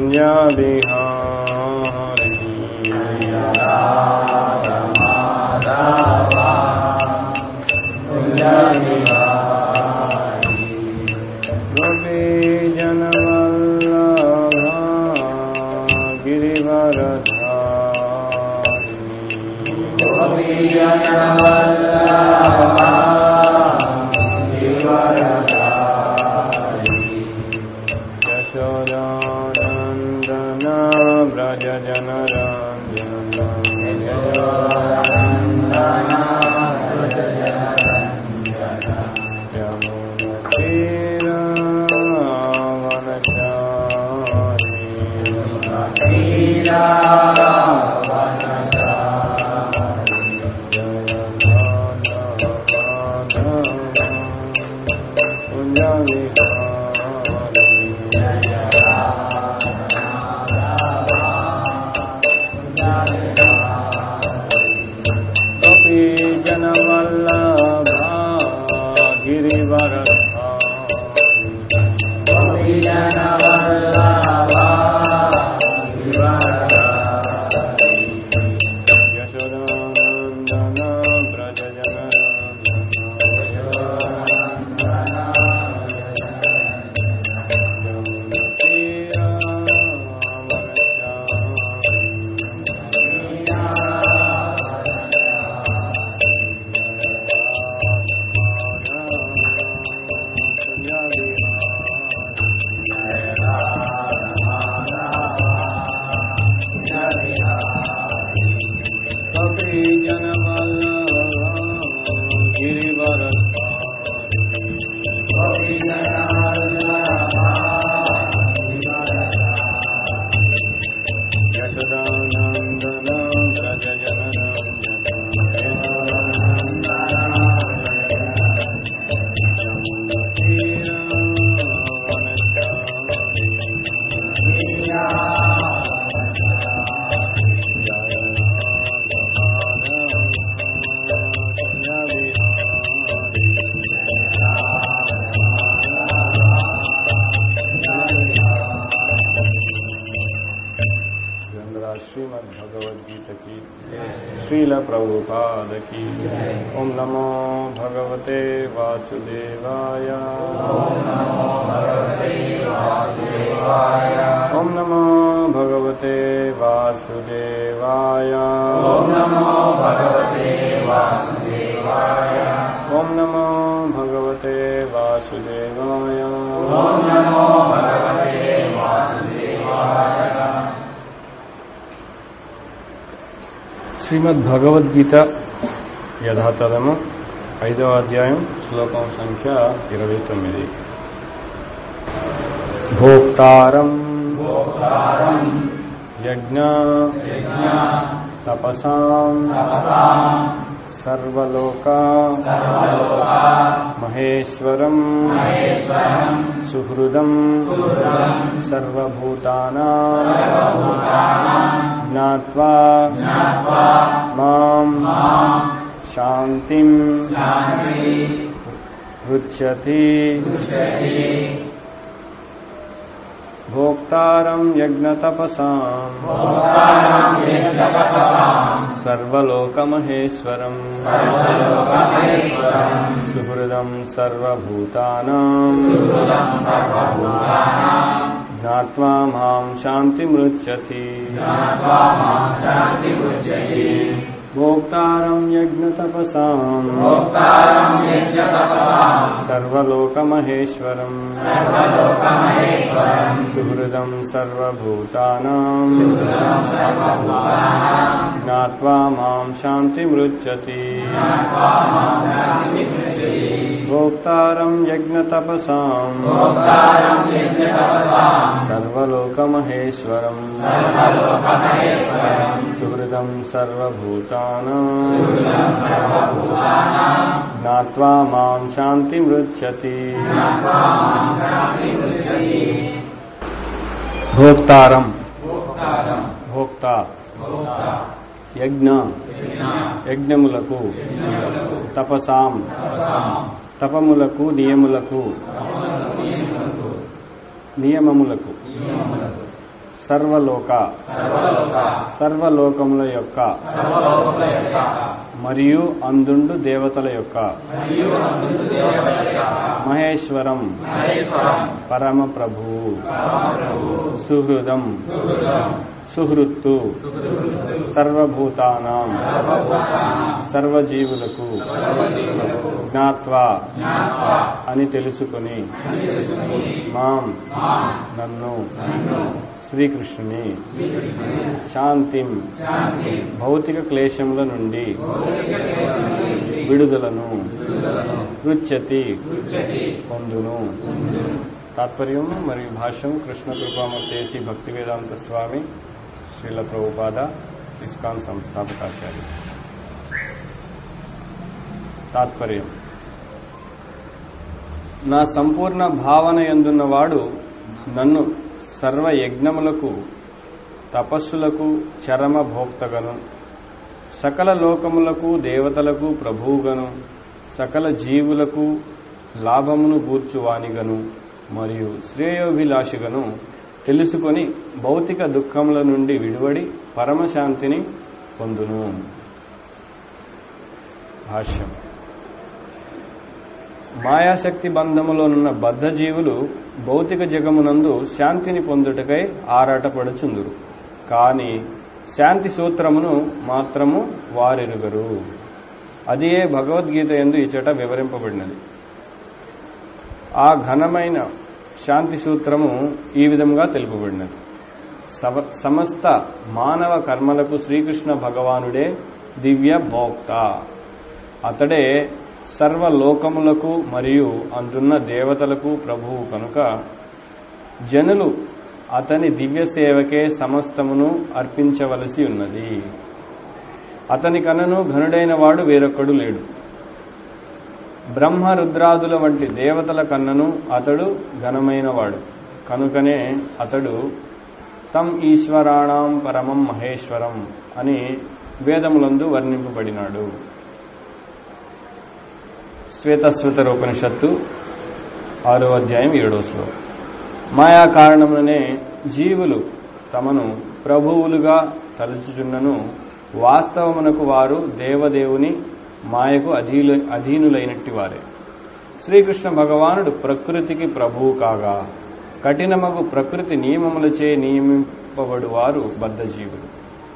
యశోదానందన వ్రజ కపి జనవల్లభా గిరివరధా యశోదానందన వ్రజ కపి జనవల్లభా గిరివరధా యశోదానందన వ్రజ श्रीमद भगवद गीता की श्रील प्रभुपाद की ओम नमो भगवते वासुदेवाय ओम नमो भगवते वासुदेवाय ओम नमो भगवते वासुदेवाय ओम नमो भगवते वासुदेवाय ओम नमो भगवते శ్రీమద్ భగవద్గీత యథాతథము ఐదవ అధ్యాయం శ్లోకం సంఖ్య ఇరవై తొమ్మిది భోక్తారం యజ్ఞ తపసాం సర్వలోక మహేశ్వరం సుహృదం సర్వభూతానా జ్ఞాత్వా మాం శాంతిం పృచ్చతి భోక్తారం యజ్ఞతపసాం సర్వలోకమహేశ్వరం సుహృదం సర్వభూతానాం జ్ఞాత్వా మాం శాంతిమృచ్చతి భోక్తారం యజ్ఞతపసాం సర్వలోకమహేశ్వరం సుహృదం సర్వభూతానాం జ్ఞాత్వా మాం శాంతిమృచ్చతి భోక్తారం యజ్ఞతపసాం సర్వలోకమహేశ్వరం సుహృదం సర్వభూతానాం జ్ఞాత్వా మాం శాంతిమృచ్చతి భోక్తారం భోక్త యజ్ఞ యజ్ఞములకు తపసాం తపములకు నియములకు నియమములకు సర్వలోక సర్వలోక సర్వలోకముల యొక్క సర్వలోకముల యొక్క మరియు అందుండు దేవతల యొక్క మరియు అందుకు దేవతల యొక్క మహేశ్వరం మహేశ్వరం పరమ ప్రభువు పరమప్రభు సుహృదం సుహృదం సుహృత్తు సర్వభూతానాం సర్వభూతానాం సర్వజీవులకు సర్వజీవులకు జ్ఞాత్వా జ్ఞాత్వా అని తెలుసుకుని అని తెలుసుకుని మాం మాం నన్ను నన్ను శ్రీకృష్ణుని శ్రీకృష్ణుని శాంతిం శాంతి భౌతిక క్లేశముల నుండి భౌతిక క్లేశం నుండి విడుదలను విడుదలను రుచ్యతి ఉచ్యతి పొందును తాత్పర్యం మరియు భాష్యం కృష్ణ కృపామూర్తేసి భక్తి వేదాంత స్వామి శ్రీల ప్రభుపాద ఇస్కాన్ సంస్థాపకాచార్య తాత్పర్యం నా సంపూర్ణ భావన ఎందున్నవాడు నన్ను సర్వ యజ్ఞములకు తపస్సులకు చరమ భోక్తగను సకల లోకములకు దేవతలకు ప్రభువుగను సకల జీవులకు లాభమును గూర్చువానిగను మరియు శ్రేయోభిలాషిగను తెలుసుకొని భౌతిక దుఃఖముల నుండి విడివడి పరమశాంతిని పొందును భాష్యం మాయాశక్తి బంధములోనున్న బద్ధజీవులు భౌతిక జగమునందు శాంతిని పొందుటకై ఆరాటపడుచుందురు కాని శాంతి సూత్రమును మాత్రము వారెరుగరు అదియే భగవద్గీత ఎందు ఇచ్చట వివరింపబడినది ఆ ఘనమైన శాంతి సూత్రము ఈ విధంగా తెలుపబడినది సవ- సమస్త మానవ కర్మలకు శ్రీకృష్ణ భగవానుడే దివ్య భోక్త అతడే సర్వలోకములకు మరియు అందున్న దేవతలకు ప్రభువు కనుక జనులు అతని దివ్య సేవకే సమస్తమును అర్పించవలసి ఉన్నది అతని కన్నను ఘనుడైన వాడు వేరొక్కడు లేడు బ్రహ్మ రుద్రాదుల వంటి దేవతల కన్నను అతడు ఘనమైనవాడు కనుకనే అతడు తం ఈశ్వరాణం పరమం మహేశ్వరం అని వేదములందు వర్ణింపబడినాడు శ్వేతశ్వేతర ఉపనిషత్తు ఆరో అధ్యాయం ఏడో శ్లోకం మాయా కారణముననే జీవులు తమను ప్రభువులుగా తలుచుచున్నను వాస్తవమునకు వారు దేవదేవుని మాయకు అధీలు అధీనులైనట్టి వారే శ్రీకృష్ణ భగవానుడు ప్రకృతికి ప్రభువు కాగా కఠినమగు ప్రకృతి నియమములచే నియమింపబడు వారు బద్ధజీవులు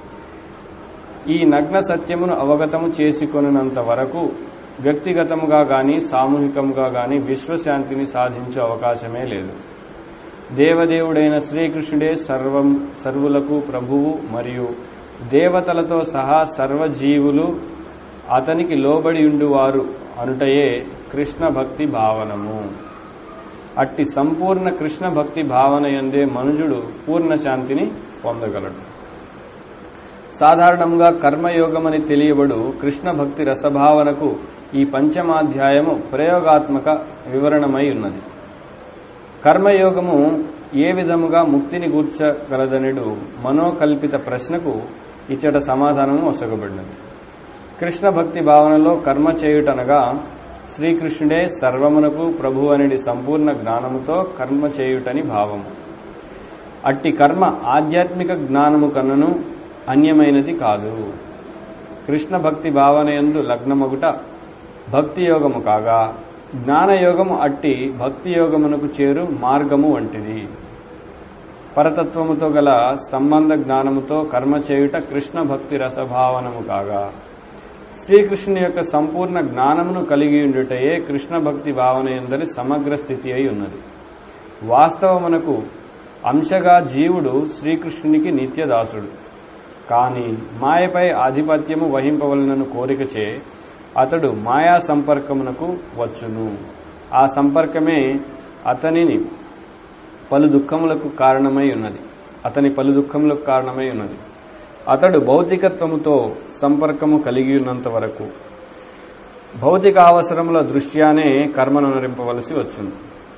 ఈ నగ్న సత్యమును అవగతము చేసుకొనినంత వరకు వ్యక్తిగతముగా గాని సామూహికముగా గాని విశ్వశాంతిని సాధించే అవకాశమే లేదు దేవదేవుడైన శ్రీకృష్ణుడే సర్వం సర్వులకు ప్రభువు మరియు దేవతలతో సహా సర్వజీవులు అతనికి లోబడి ఉండువారు అనుటయే కృష్ణ భక్తి భావనము అట్టి సంపూర్ణ కృష్ణ భక్తి భావన ఎందే మనుజుడు పూర్ణ శాంతిని పొందగలడు సాధారణంగా కర్మయోగమని తెలియబడు కృష్ణ భక్తి రసభావనకు ఈ పంచమాధ్యాయము ప్రయోగాత్మక వివరణమై ఉన్నది కర్మయోగము ఏ విధముగా ముక్తిని గూర్చగలదనుడు మనోకల్పిత ప్రశ్నకు ఇచ్చట సమాధానము ఒసగబడినది కృష్ణ భక్తి భావనలో కర్మ చేయుటనగా శ్రీకృష్ణుడే సర్వమునకు ప్రభు అనేది సంపూర్ణ జ్ఞానముతో కర్మ చేయుటని భావము అట్టి కర్మ ఆధ్యాత్మిక జ్ఞానము కన్నను అన్యమైనది కాదు కృష్ణ భక్తి భావనయందు లగ్నమగుట భక్తి యోగము కాగా జ్ఞానయోగము అట్టి భక్తి యోగమునకు చేరు మార్గము వంటిది పరతత్వముతో గల సంబంధ జ్ఞానముతో కర్మ చేయుట కృష్ణ భక్తి రసభావనము కాగా శ్రీకృష్ణుని యొక్క సంపూర్ణ జ్ఞానమును కలిగి ఉండుటయే కృష్ణ భక్తి భావన ఎందరి సమగ్ర స్థితి అయి ఉన్నది వాస్తవమునకు అంశగా జీవుడు శ్రీకృష్ణునికి నిత్యదాసుడు కాని మాయపై ఆధిపత్యము వహింపవలనను కోరికచే అతడు మాయా సంపర్కమునకు వచ్చును ఆ సంపర్కమే అతనిని పలు దుఃఖములకు కారణమై ఉన్నది అతని పలు దుఃఖములకు కారణమై ఉన్నది అతడు భౌతికత్వముతో సంపర్కము కలిగి ఉన్నంత వరకు భౌతిక అవసరముల దృష్ట్యానే కర్మను నరింపవలసి వచ్చును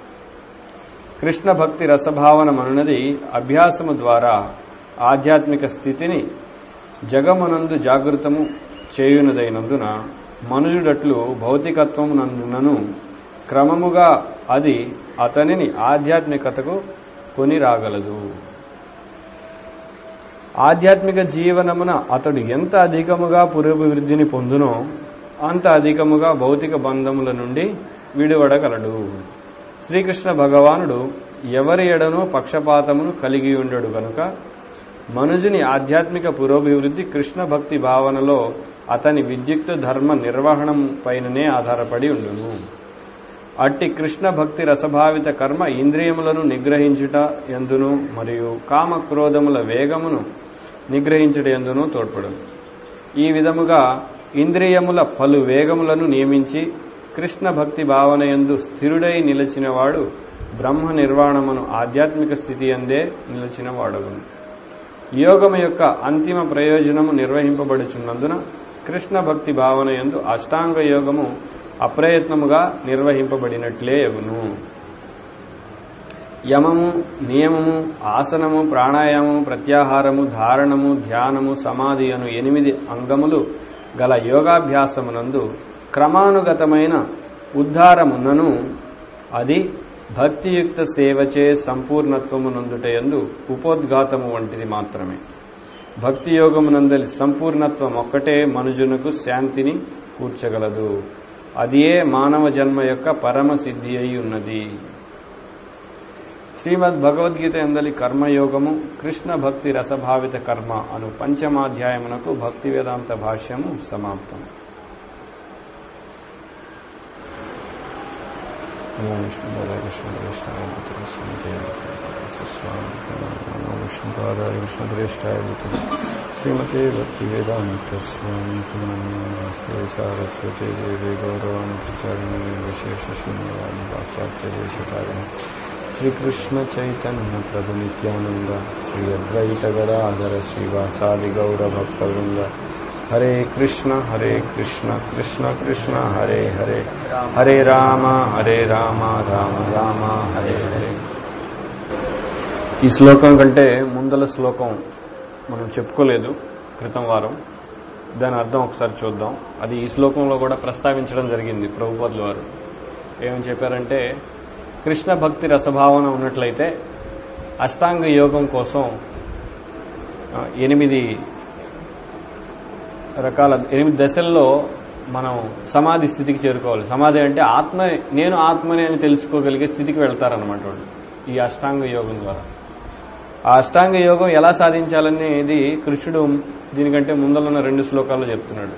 కృష్ణ భక్తి రసభావనమనున్నది అభ్యాసము ద్వారా ఆధ్యాత్మిక స్థితిని జగమునందు జాగృతము చేయునదైనందున మనుజుడట్లు భౌతికత్వమునందునను క్రమముగా అది అతనిని ఆధ్యాత్మికతకు కొని రాగలదు ఆధ్యాత్మిక జీవనమున అతడు ఎంత అధికముగా పురోభివృద్ధిని పొందునో అంత అధికముగా భౌతిక బంధముల నుండి విడివడగలడు శ్రీకృష్ణ భగవానుడు ఎవరి ఎడనో పక్షపాతమును కలిగి ఉండడు గనుక మనుజుని ఆధ్యాత్మిక పురోభివృద్ధి కృష్ణ భక్తి భావనలో అతని విద్యుక్త ధర్మ నిర్వహణం పైననే ఆధారపడి ఉండును అట్టి కృష్ణ భక్తి రసభావిత కర్మ ఇంద్రియములను నిగ్రహించుట ఎందును మరియు కామ క్రోధముల వేగమును నిగ్రహించుట ఎందును తోడ్పడును ఈ విధముగా ఇంద్రియముల పలు వేగములను నియమించి కృష్ణ భక్తి భావన ఎందు స్థిరుడై నిలిచినవాడు బ్రహ్మ నిర్వాణమును ఆధ్యాత్మిక స్థితి అందే నిలిచిన వాడగును యోగము యొక్క అంతిమ ప్రయోజనము నిర్వహింపబడుచున్నందున కృష్ణ భక్తి భావన ఎందు అష్టాంగ యోగము అప్రయత్నముగా నిర్వహింపబడినట్లే యగును యమము నియమము ఆసనము ప్రాణాయామము ప్రత్యాహారము ధారణము ధ్యానము సమాధి అను ఎనిమిది అంగములు గల యోగాభ్యాసమునందు క్రమానుగతమైన ఉద్ధారమునను అది భక్తియుక్త సేవచే సంపూర్ణత్వమునందుటయందు ఉపోద్ఘాతము వంటిది మాత్రమే భక్తి యోగమునందలి సంపూర్ణత్వం ఒక్కటే మనుజునకు శాంతిని కూర్చగలదు అదియే మానవ జన్మ యొక్క పరమ సిద్ధి అయి ఉన్నది శ్రీమద్ భగవద్గీత ఎందలి కర్మయోగము కృష్ణ భక్తి రసభావిత కర్మ అను పంచమాధ్యాయమునకు భక్తి వేదాంత భాష్యము సమాప్తం నమో విష్ణుపాదాయ కృష్ణప్రేష్టాయ నమో విష్ణుపాదాయ కృష్ణప్రేష్టాయ శ్రీమతే భక్తి వేదాంత స్వామి నమస్తే సారస్వతే దేవి గౌరవానుచారిణి విశేష శూన్యవాది పాశ్చాత్య దేశకారిణి శ్రీకృష్ణ చైతన్య ప్రభు నిత్యానంద శ్రీ అద్వైత గదాధర శ్రీవాసాది గౌర భక్తవృంద హరే కృష్ణ హరే కృష్ణ కృష్ణ కృష్ణ హరే హరే హరే రామ హరే రామ రామ రామ హరే హరే ఈ శ్లోకం కంటే ముందల శ్లోకం మనం చెప్పుకోలేదు క్రితం వారం దాని అర్థం ఒకసారి చూద్దాం అది ఈ శ్లోకంలో కూడా ప్రస్తావించడం జరిగింది ప్రభుపదుల వారు ఏమని చెప్పారంటే కృష్ణ భక్తి రసభావన ఉన్నట్లయితే అష్టాంగ యోగం కోసం ఆ, ఎనిమిది రకాల ఎనిమిది దశల్లో మనం సమాధి స్థితికి చేరుకోవాలి సమాధి అంటే ఆత్మ నేను ఆత్మని అని తెలుసుకోగలిగే స్థితికి వెళ్తారనమాట వాళ్ళు ఈ అష్టాంగ యోగం ద్వారా ఆ అష్టాంగ యోగం ఎలా సాధించాలనేది కృష్ణుడు దీనికంటే ముందలున్న రెండు శ్లోకాల్లో చెప్తున్నాడు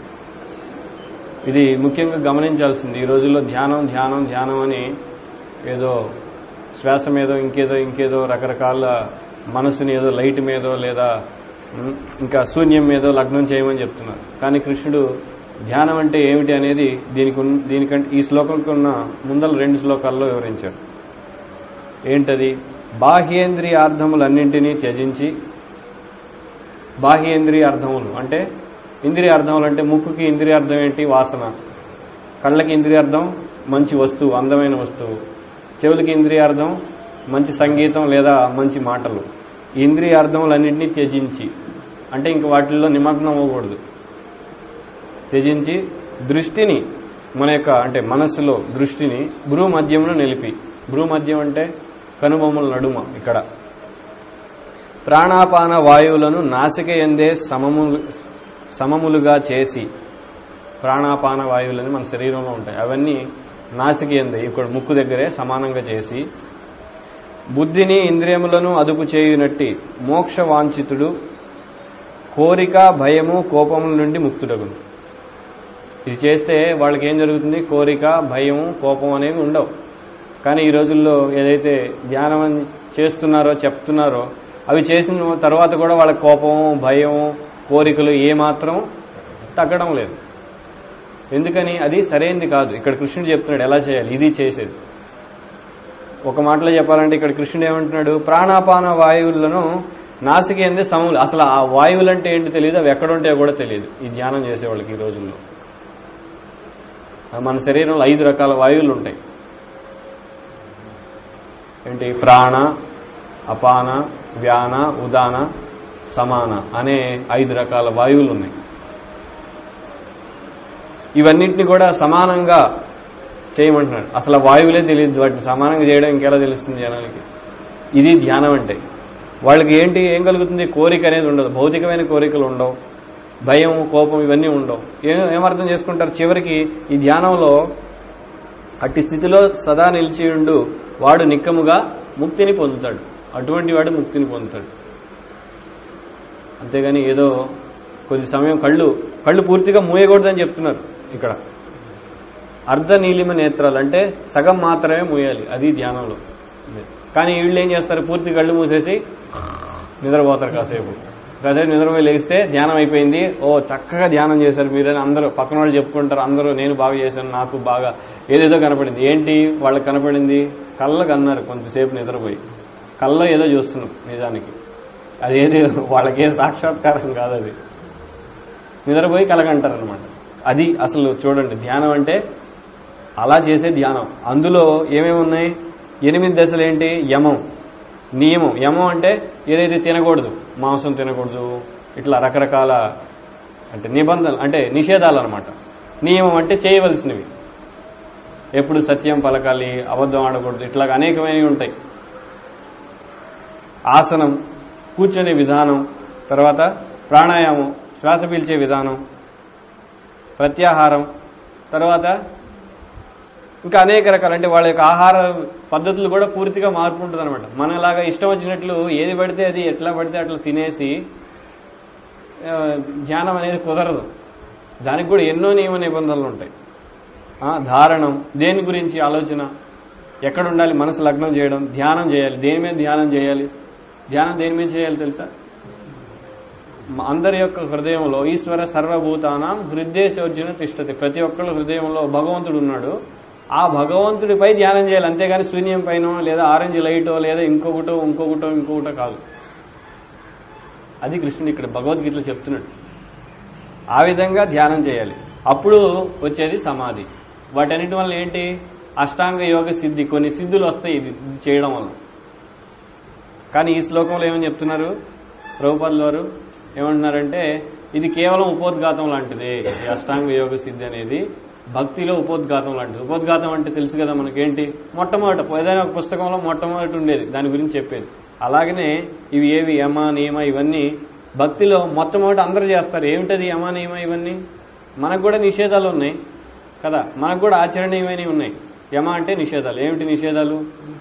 ఇది ముఖ్యంగా గమనించాల్సింది ఈ రోజుల్లో ధ్యానం ధ్యానం ధ్యానం అని ఏదో శ్వాస మీదో ఇంకేదో ఇంకేదో రకరకాల మనసుని ఏదో లైట్ మీదో లేదా ఉమ్, ఇంకా శూన్యం మీదో లగ్నం చేయమని చెప్తున్నారు కానీ కృష్ణుడు ధ్యానం అంటే ఏమిటి అనేది దీనికి ఉన్న- దీనికంటే ఈ శ్లోకంకి ఉన్న ముందల రెండు శ్లోకాల్లో వివరించారు ఏంటది బాహ్యేంద్రియార్థములన్నింటినీ త్యజించి బాహ్యేంద్రియ అర్థములు అంటే ఇంద్రియ అర్థములు అంటే ముక్కుకి ఇంద్రియ అర్థం ఏంటి వాసన కళ్ళకి ఇంద్రియ అర్థం మంచి వస్తువు అందమైన వస్తువు చెవులకి ఇంద్రియ అర్థం మంచి సంగీతం లేదా మంచి మాటలు ఈ ఇంద్రియ అర్థములన్నింటినీ త్యజించి అంటే ఇంక వాటిల్లో నిమగ్నం అవ్వకూడదు త్యజించి దృష్టిని మన యొక్క అంటే మనస్సులో దృష్టిని భ్రూ మధ్యమును నిలిపి భ్రూ మధ్యం అంటే కనుబొమ్మల నడుమ ఇక్కడ ప్రాణాపాన వాయువులను నాసిక ఎందే సమము సమములుగా చేసి ప్రాణాపాన వాయువులని మన శరీరంలో ఉంటాయి అవన్నీ నాసిక ఎందే ఇక్కడ ముక్కు దగ్గరే సమానంగా చేసి బుద్ధిని ఇంద్రియములను అదుపు చేయునట్టి మోక్ష వాంఛితుడు కోరిక భయము కోపముల నుండి ముక్తుడగును ఇది చేస్తే వాళ్ళకి ఏం జరుగుతుంది కోరిక భయం కోపం అనేవి ఉండవు కానీ ఈ రోజుల్లో ఏదైతే ధ్యానం అని చేస్తున్నారో చెప్తున్నారో అవి చేసిన తర్వాత కూడా వాళ్ళ కోపం భయం కోరికలు ఏమాత్రం తగ్గడం లేదు ఎందుకని అది సరైనది కాదు ఇక్కడ కృష్ణుడు చెప్తున్నాడు ఎలా చేయాలి ఇది చేసేది ఒక మాటలో చెప్పాలంటే ఇక్కడ కృష్ణుడు ఏమంటున్నాడు ప్రాణాపాన వాయువులను నాసిక ఎందే సమములు అసలు ఆ వాయువులు అంటే ఏంటి తెలియదు అవి ఎక్కడ ఉంటాయో కూడా తెలియదు ఈ ధ్యానం చేసేవాళ్ళకి ఈ రోజుల్లో మన శరీరంలో ఐదు రకాల వాయువులు ఉంటాయి ఏంటి ప్రాణ అపాన వ్యాన ఉదాన సమాన అనే ఐదు రకాల వాయువులు ఉన్నాయి ఇవన్నింటిని కూడా సమానంగా చేయమంటున్నాడు అసలు ఆ వాయువులే తెలియదు వాటిని సమానంగా చేయడం ఇంకెలా తెలుస్తుంది జనానికి ఇది ధ్యానం అంటే వాళ్ళకి ఏంటి ఏం కలుగుతుంది కోరిక అనేది ఉండదు భౌతికమైన కోరికలు ఉండవు భయం కోపం ఇవన్నీ ఉండవు ఏం ఏమర్థం చేసుకుంటారు చివరికి ఈ ధ్యానంలో అట్టి స్థితిలో సదా నిలిచి ఉండు వాడు నిక్కముగా ముక్తిని పొందుతాడు అటువంటి వాడు ముక్తిని పొందుతాడు అంతేగాని ఏదో కొద్ది సమయం కళ్ళు కళ్ళు పూర్తిగా మూయకూడదని చెప్తున్నారు ఇక్కడ అర్ధ నీలిమ నేత్రాలు అంటే సగం మాత్రమే మూయాలి అది ధ్యానంలో కానీ వీళ్ళు ఏం చేస్తారు పూర్తి కళ్ళు మూసేసి నిద్రపోతారు కాసేపు కాసేపు నిద్రపోయి లేస్తే ధ్యానం అయిపోయింది ఓ చక్కగా ధ్యానం చేశారు మీరని అందరూ పక్కన వాళ్ళు చెప్పుకుంటారు అందరూ నేను బాగా చేశాను నాకు బాగా ఏదేదో కనపడింది ఏంటి వాళ్ళకి కనపడింది కళ్ళకు అన్నారు కొంతసేపు నిద్రపోయి కళ్ళ ఏదో చూస్తున్నాం నిజానికి అదేది వాళ్ళకే సాక్షాత్కారం కాదు అది నిద్రపోయి కలగంటారు అనమాట అది అసలు చూడండి ధ్యానం అంటే అలా చేసే ధ్యానం అందులో ఏమేమి ఉన్నాయి ఎనిమిది దశలు ఏంటి యమం నియమం యమం అంటే ఏదైతే తినకూడదు మాంసం తినకూడదు ఇట్లా రకరకాల అంటే నిబంధనలు అంటే నిషేధాలు అనమాట నియమం అంటే చేయవలసినవి ఎప్పుడు సత్యం పలకాలి అబద్ధం ఆడకూడదు ఇట్లా అనేకమైనవి ఉంటాయి ఆసనం కూర్చునే విధానం తర్వాత ప్రాణాయామం శ్వాస పీల్చే విధానం ప్రత్యాహారం తర్వాత ఇంకా అనేక రకాలు అంటే వాళ్ళ యొక్క ఆహార పద్ధతులు కూడా పూర్తిగా మార్పు ఉంటుంది అనమాట మనలాగా ఇష్టం వచ్చినట్లు ఏది పడితే అది ఎట్లా పడితే అట్లా తినేసి ఆ, ధ్యానం అనేది కుదరదు దానికి కూడా ఎన్నో నియమ నిబంధనలు ఉంటాయి ఆ, ధారణం దేని గురించి ఆలోచన ఎక్కడ ఉండాలి మనసు లగ్నం చేయడం ధ్యానం చేయాలి దేని మీద ధ్యానం చేయాలి ధ్యానం దేని మీద చేయాలి తెలుసా మ- అందరి యొక్క హృదయంలో ఈశ్వర సర్వభూతానం హృదయశోర్జున తిష్టతి ప్రతి ఒక్కళ్ళ హృదయంలో భగవంతుడు ఉన్నాడు ఆ భగవంతుడిపై ధ్యానం చేయాలి అంతేగాని శూన్యం పైన లేదా ఆరెంజ్ లైటో లేదా ఇంకొకటో ఇంకొకటో ఇంకొకటో కాదు అది కృష్ణుడు ఇక్కడ భగవద్గీతలో చెప్తున్నాడు ఆ విధంగా ధ్యానం చేయాలి అప్పుడు వచ్చేది సమాధి వాటన్నిటి వల్ల ఏంటి అష్టాంగ యోగ సిద్ధి కొన్ని సిద్ధులు వస్తాయి ఇది ఇది చేయడం వల్ల కానీ ఈ శ్లోకంలో ఏమని చెప్తున్నారు ప్రభుపాదుల వారు ఏమంటున్నారంటే ఇది కేవలం ఉపోద్ఘాతం లాంటిది ఈ అష్టాంగ యోగ సిద్ధి అనేది భక్తిలో ఉపోద్ఘాతం లాంటిది ఉపోద్ఘాతం అంటే తెలుసు కదా మనకేంటి మొట్టమొదట ఏదైనా ఒక పుస్తకంలో మొట్టమొదటి ఉండేది దాని గురించి చెప్పేది అలాగనే ఇవి ఏవి యమ నియమ ఇవన్నీ భక్తిలో మొట్టమొదటి అందరూ చేస్తారు ఏమిటది యమ నియమ ఇవన్నీ మనకు కూడా నిషేధాలు ఉన్నాయి కదా మనకు కూడా ఆచరణీయమైనవి ఉన్నాయి యమ అంటే నిషేధాలు ఏమిటి నిషేధాలు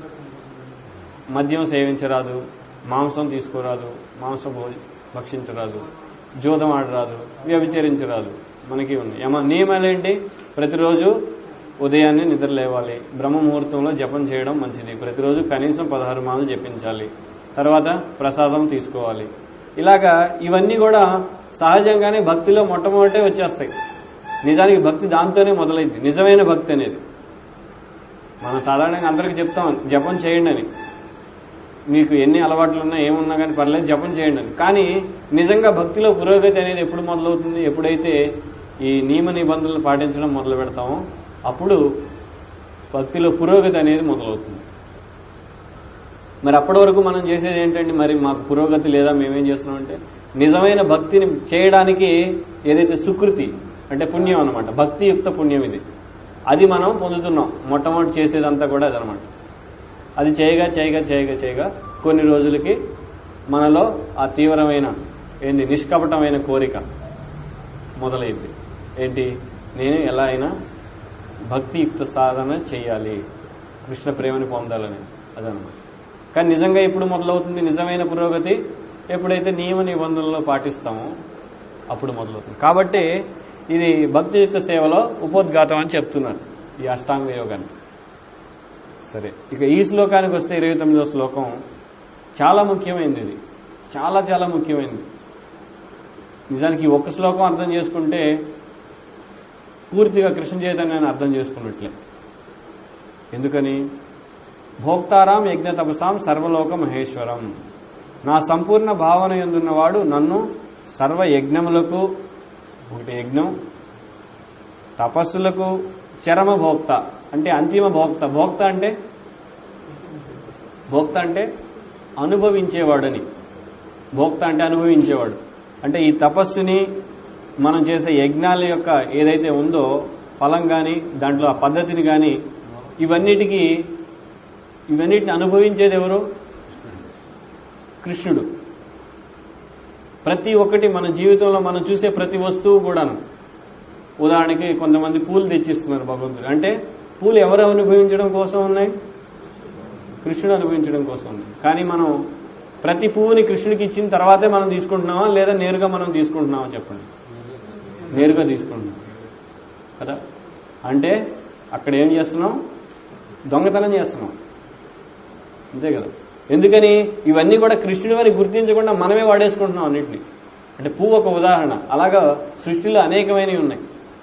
మద్యం సేవించరాదు మాంసం తీసుకోరాదు మాంసం భోజ భక్షించరాదు జూదం ఆడరాదు వ్యభిచరించరాదు మనకి ఉన్నాయి యమ నియమాలు ఏంటి ప్రతిరోజు ఉదయాన్నే నిద్ర లేవాలి బ్రహ్మ ముహూర్తంలో జపం చేయడం మంచిది ప్రతిరోజు కనీసం పదహారు మాలు జపించాలి తర్వాత ప్రసాదం తీసుకోవాలి ఇలాగా ఇవన్నీ కూడా సహజంగానే భక్తిలో మొట్టమొదటే వచ్చేస్తాయి నిజానికి భక్తి దాంతోనే మొదలైంది నిజమైన భక్తి అనేది మనం సాధారణంగా అందరికీ చెప్తాం జపం చేయండి అని మీకు ఎన్ని అలవాట్లు ఉన్నా ఏమున్నా కానీ పర్లేదు జపం చేయండి అని కానీ నిజంగా భక్తిలో పురోగతి అనేది ఎప్పుడు మొదలవుతుంది ఎప్పుడైతే ఈ నియమ నిబంధనలు పాటించడం మొదలు పెడతామో అప్పుడు భక్తిలో పురోగతి అనేది మొదలవుతుంది మరి అప్పటి వరకు మనం చేసేది ఏంటంటే మరి మాకు పురోగతి లేదా మేమేం చేస్తున్నాం అంటే నిజమైన భక్తిని చేయడానికి ఏదైతే సుకృతి అంటే పుణ్యం అనమాట భక్తియుక్త పుణ్యం ఇది అది మనం పొందుతున్నాం మొట్టమొదటి చేసేదంతా కూడా అదనమాట అది చేయగా చేయగా చేయగా చేయగా కొన్ని రోజులకి మనలో ఆ తీవ్రమైన ఏంటి నిష్కపటమైన కోరిక మొదలైంది ఏంటి నేను ఎలా అయినా భక్తియుక్త సాధన చేయాలి కృష్ణ ప్రేమని పొందాలని అదనమాట కానీ నిజంగా ఎప్పుడు మొదలవుతుంది నిజమైన పురోగతి ఎప్పుడైతే నియమ నిబంధనలు పాటిస్తామో అప్పుడు మొదలవుతుంది కాబట్టి ఇది భక్తియుక్త సేవలో ఉపోద్ఘాతం అని చెప్తున్నారు ఈ అష్టాంగ యోగాన్ని సరే ఇక ఈ శ్లోకానికి వస్తే ఇరవై తొమ్మిదో శ్లోకం చాలా ముఖ్యమైనది ఇది చాలా చాలా ముఖ్యమైనది నిజానికి ఈ ఒక్క శ్లోకం అర్థం చేసుకుంటే పూర్తిగా కృష్ణ చైతన్యాన్ని అర్థం చేసుకున్నట్లే ఎందుకని భోక్తారాం యజ్ఞ తపసాం సర్వలోక మహేశ్వరం నా సంపూర్ణ భావన ఎందున్నవాడు నన్ను సర్వ యజ్ఞములకు ఒకటి యజ్ఞం తపస్సులకు చరమ భోక్త అంటే అంతిమ భోక్త భోక్త అంటే భోక్త అంటే అనుభవించేవాడని భోక్త అంటే అనుభవించేవాడు అంటే ఈ తపస్సుని మనం చేసే యజ్ఞాల యొక్క ఏదైతే ఉందో ఫలం కానీ దాంట్లో ఆ పద్ధతిని కానీ ఇవన్నిటికీ ఇవన్నిటిని అనుభవించేది ఎవరు కృష్ణుడు ప్రతి ఒక్కటి మన జీవితంలో మనం చూసే ప్రతి వస్తువు కూడాను ఉదాహరణకి కొంతమంది పూలు తెచ్చిస్తున్నారు భగవంతుడు అంటే పూలు ఎవరు అనుభవించడం కోసం ఉన్నాయి కృష్ణుడు అనుభవించడం కోసం ఉంది కానీ మనం ప్రతి పువ్వుని కృష్ణుడికి ఇచ్చిన తర్వాతే మనం తీసుకుంటున్నామా లేదా నేరుగా మనం తీసుకుంటున్నామా చెప్పండి నేరుగా తీసుకుంటున్నాం కదా అంటే అక్కడ ఏం చేస్తున్నాం దొంగతనం చేస్తున్నాం అంతే కదా ఎందుకని ఇవన్నీ కూడా కృష్ణుడి వారి గుర్తించకుండా మనమే వాడేసుకుంటున్నాం అన్నిటిని అంటే పువ్వు ఒక ఉదాహరణ అలాగా సృష్టిలో అనేకమైనవి ఉన్నాయి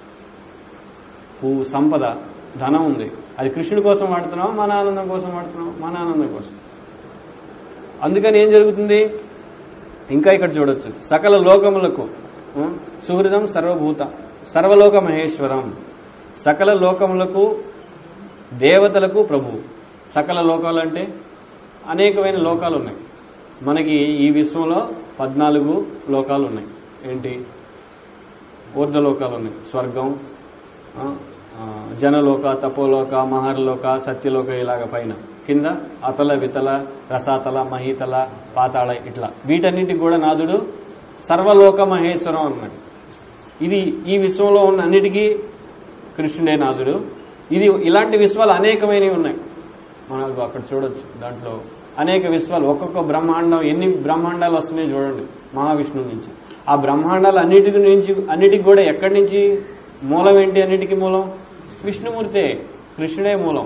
పువ్వు సంపద ధనం ఉంది అది కృష్ణుడి కోసం వాడుతున్నాం మన ఆనందం కోసం వాడుతున్నాం మన ఆనందం కోసం అందుకని ఏం జరుగుతుంది ఇంకా ఇక్కడ చూడొచ్చు సకల లోకములకు ఆ, సుహృదం సర్వభూత సర్వలోక మహేశ్వరం సకల లోకములకు దేవతలకు ప్రభు సకల లోకాలు అంటే అనేకమైన లోకాలు ఉన్నాయి మనకి ఈ విశ్వంలో పద్నాలుగు లోకాలు ఉన్నాయి ఏంటి ఊర్ధలోకాలు ఉన్నాయి స్వర్గం ఆ, ఆ, జనలోక తపోలోక మహర్లోక సత్యలోక ఇలాగ పైన కింద అతల వితల రసాతల మహీతల పాతాళ ఇట్లా వీటన్నిటికి కూడా నాదుడు సర్వలోక మహేశ్వరం అన్నాడు ఇది ఈ విశ్వంలో ఉన్న అన్నిటికీ కృష్ణుడే నాదుడు ఇది ఇలాంటి విశ్వాలు అనేకమైనవి ఉన్నాయి మనకు అక్కడ చూడొచ్చు దాంట్లో అనేక విశ్వాలు ఒక్కొక్క బ్రహ్మాండం ఎన్ని బ్రహ్మాండాలు వస్తున్నాయో చూడండి మహావిష్ణువు నుంచి ఆ బ్రహ్మాండాలు అన్నిటికి నుంచి అన్నిటికి కూడా ఎక్కడి నుంచి మూలం ఏంటి అన్నిటికీ మూలం విష్ణుమూర్తే కృష్ణుడే మూలం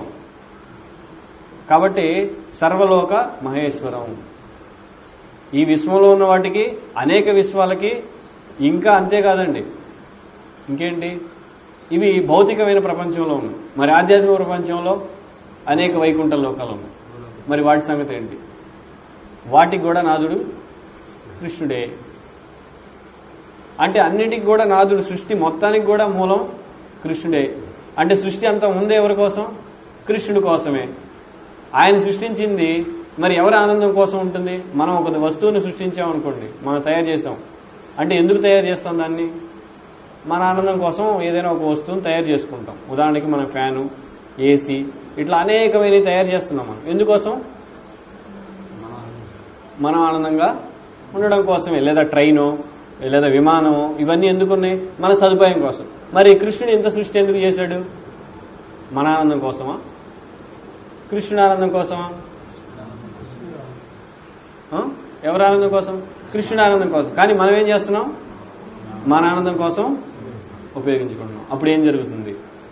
కాబట్టి సర్వలోక మహేశ్వరం ఈ విశ్వంలో ఉన్న వాటికి అనేక విశ్వాలకి ఇంకా అంతేకాదండి ఇంకేంటి ఇవి భౌతికమైన ప్రపంచంలో ఉన్నాయి మరి ఆధ్యాత్మిక ప్రపంచంలో అనేక వైకుంఠ లోకాలు ఉన్నాయి మరి వాటి సంగతి ఏంటి వాటికి కూడా నాదుడు కృష్ణుడే అంటే అన్నిటికి కూడా నాదుడు సృష్టి మొత్తానికి కూడా మూలం కృష్ణుడే అంటే సృష్టి అంతా ముందే ఎవరి కోసం కృష్ణుడి కోసమే ఆయన సృష్టించింది మరి ఎవరి ఆనందం కోసం ఉంటుంది మనం ఒక వస్తువుని సృష్టించామనుకోండి మనం తయారు చేసాం అంటే ఎందుకు తయారు చేస్తాం దాన్ని మన ఆనందం కోసం ఏదైనా ఒక వస్తువుని తయారు చేసుకుంటాం ఉదాహరణకి మన ఫ్యాను ఏసీ ఇట్లా అనేకమైనవి తయారు చేస్తున్నాం మనం ఎందుకోసం మనం ఆనందంగా ఉండడం కోసమే లేదా ట్రైను లేదా విమానము ఇవన్నీ ఎందుకున్నాయి మన సదుపాయం కోసం మరి కృష్ణుడు ఇంత సృష్టి ఎందుకు చేశాడు మన ఆనందం కోసమా కృష్ణుడు ఆనందం కోసమా ఆ? ఎవరి ఆనందం కోసం కృష్ణుడి ఆనందం కోసం కానీ మనం ఏం చేస్తున్నాం మన ఆనందం కోసం ఉపయోగించుకుంటున్నాం అప్పుడు ఏం జరుగుతుంది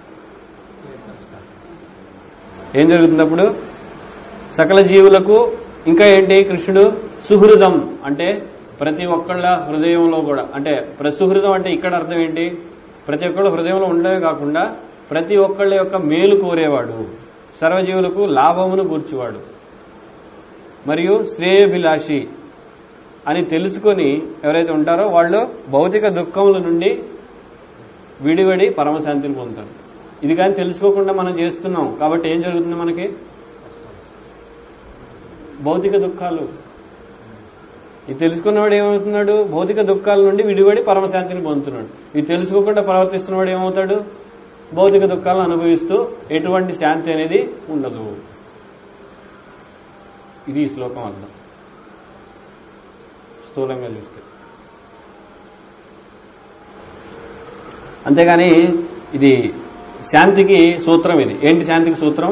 ఏం జరుగుతుంది అప్పుడు సకల జీవులకు ఇంకా ఏంటి కృష్ణుడు సుహృదం అంటే ప్రతి ఒక్కళ్ళ హృదయంలో కూడా అంటే ప్రసుహృదం అంటే ఇక్కడ అర్థం ఏంటి ప్రతి ఒక్కళ్ళ హృదయంలో ఉండడమే కాకుండా ప్రతి ఒక్కళ్ళ యొక్క మేలు కోరేవాడు సర్వజీవులకు లాభమును కూర్చువాడు మరియు శ్రేయభిలాషి అని తెలుసుకొని ఎవరైతే ఉంటారో వాళ్ళు భౌతిక దుఃఖముల నుండి విడివడి పరమశాంతిని పొందుతారు ఇది కానీ తెలుసుకోకుండా మనం చేస్తున్నాం కాబట్టి ఏం జరుగుతుంది మనకి భౌతిక దుఃఖాలు ఇది తెలుసుకున్నవాడు ఏమవుతున్నాడు భౌతిక దుఃఖాల నుండి విడివడి పరమశాంతిని పొందుతున్నాడు ఇది తెలుసుకోకుండా ప్రవర్తిస్తున్నవాడు ఏమవుతాడు భౌతిక దుఃఖాలను అనుభవిస్తూ ఎటువంటి శాంతి అనేది ఉండదు ఇది ఈ శ్లోకం అర్థం స్థూలంగా చూస్తే అంతేగాని ఇది శాంతికి సూత్రం ఇది ఏంటి శాంతికి సూత్రం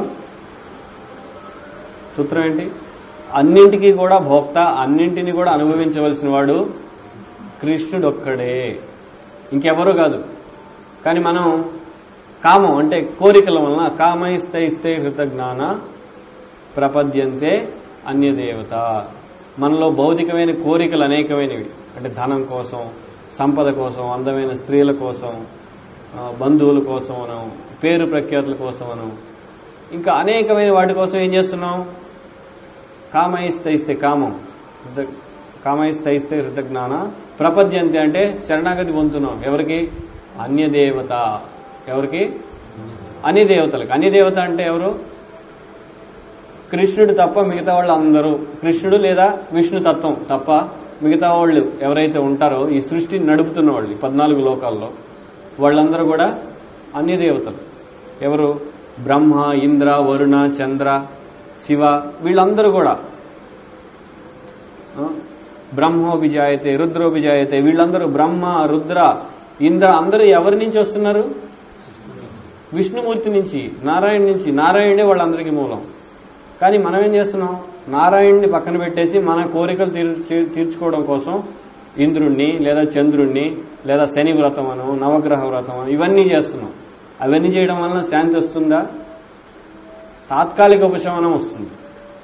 సూత్రం ఏంటి అన్నింటికి కూడా భోక్త అన్నింటిని కూడా అనుభవించవలసిన వాడు కృష్ణుడు ఒక్కడే ఇంకెవరూ కాదు కానీ మనం కామం అంటే కోరికల వలన కామైస్తే ఇస్తే హృతజ్ఞాన ప్రపద్యంతే అన్యదేవత మనలో భౌతికమైన కోరికలు అనేకమైనవి అంటే ధనం కోసం సంపద కోసం అందమైన స్త్రీల కోసం ఆ, బంధువుల కోసం మనం పేరు ప్రఖ్యాతుల కోసం మనం ఇంకా అనేకమైన వాటి కోసం ఏం చేస్తున్నాం కామయిస్తయిస్తే కామం హృద- కామయిస్తయిస్తే హృతజ్ఞాన ప్రపద్యంతే అంటే శరణాగతి పొందుతున్నాం ఎవరికి అన్యదేవత ఎవరికి అన్యదేవతలకు అన్యదేవత అంటే ఎవరు కృష్ణుడు తప్ప మిగతా వాళ్ళు అందరూ కృష్ణుడు లేదా విష్ణు తత్వం తప్ప మిగతా వాళ్ళు ఎవరైతే ఉంటారో ఈ సృష్టిని నడుపుతున్న వాళ్ళు ఈ పద్నాలుగు లోకాల్లో వాళ్ళందరూ కూడా అన్య దేవతలు ఎవరు బ్రహ్మ ఇంద్ర వరుణ చంద్ర శివ వీళ్ళందరూ కూడా ఆ? బ్రహ్మోభిజాయతే రుద్రోభిజాయతే వీళ్ళందరూ బ్రహ్మ రుద్ర ఇంద్ర అందరూ ఎవరి నుంచి వస్తున్నారు విష్ణుమూర్తి నుంచి నారాయణ నుంచి నారాయణే వాళ్ళందరికీ మూలం కానీ మనం ఏం చేస్తున్నాం నారాయణ్ణి పక్కన పెట్టేసి మన కోరికలు తీర్- తీర్చుకోవడం కోసం ఇంద్రుణ్ణి లేదా చంద్రుణ్ణి లేదా శని వ్రతం అను నవగ్రహ వ్రతం అను ఇవన్నీ చేస్తున్నాం అవన్నీ చేయడం వలన శాంతి వస్తుందా తాత్కాలిక ఉపశమనం వస్తుంది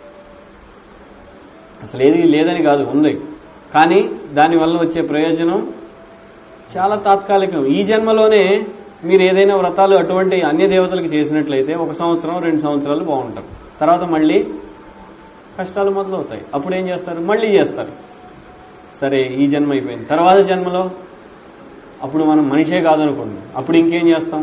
అసలు ఏది లేదని కాదు ఉంది కానీ దానివల్ల వచ్చే ప్రయోజనం చాలా తాత్కాలికం ఈ జన్మలోనే మీరు ఏదైనా వ్రతాలు అటువంటి అన్య దేవతలకు చేసినట్లయితే ఒక సంవత్సరం రెండు సంవత్సరాలు బాగుంటారు తర్వాత మళ్ళీ కష్టాలు మొదలవుతాయి అప్పుడు ఏం చేస్తారు మళ్ళీ చేస్తారు సరే ఈ జన్మ అయిపోయింది తర్వాత జన్మలో అప్పుడు మనం మనిషే కాదనుకోండి అప్పుడు ఇంకేం చేస్తాం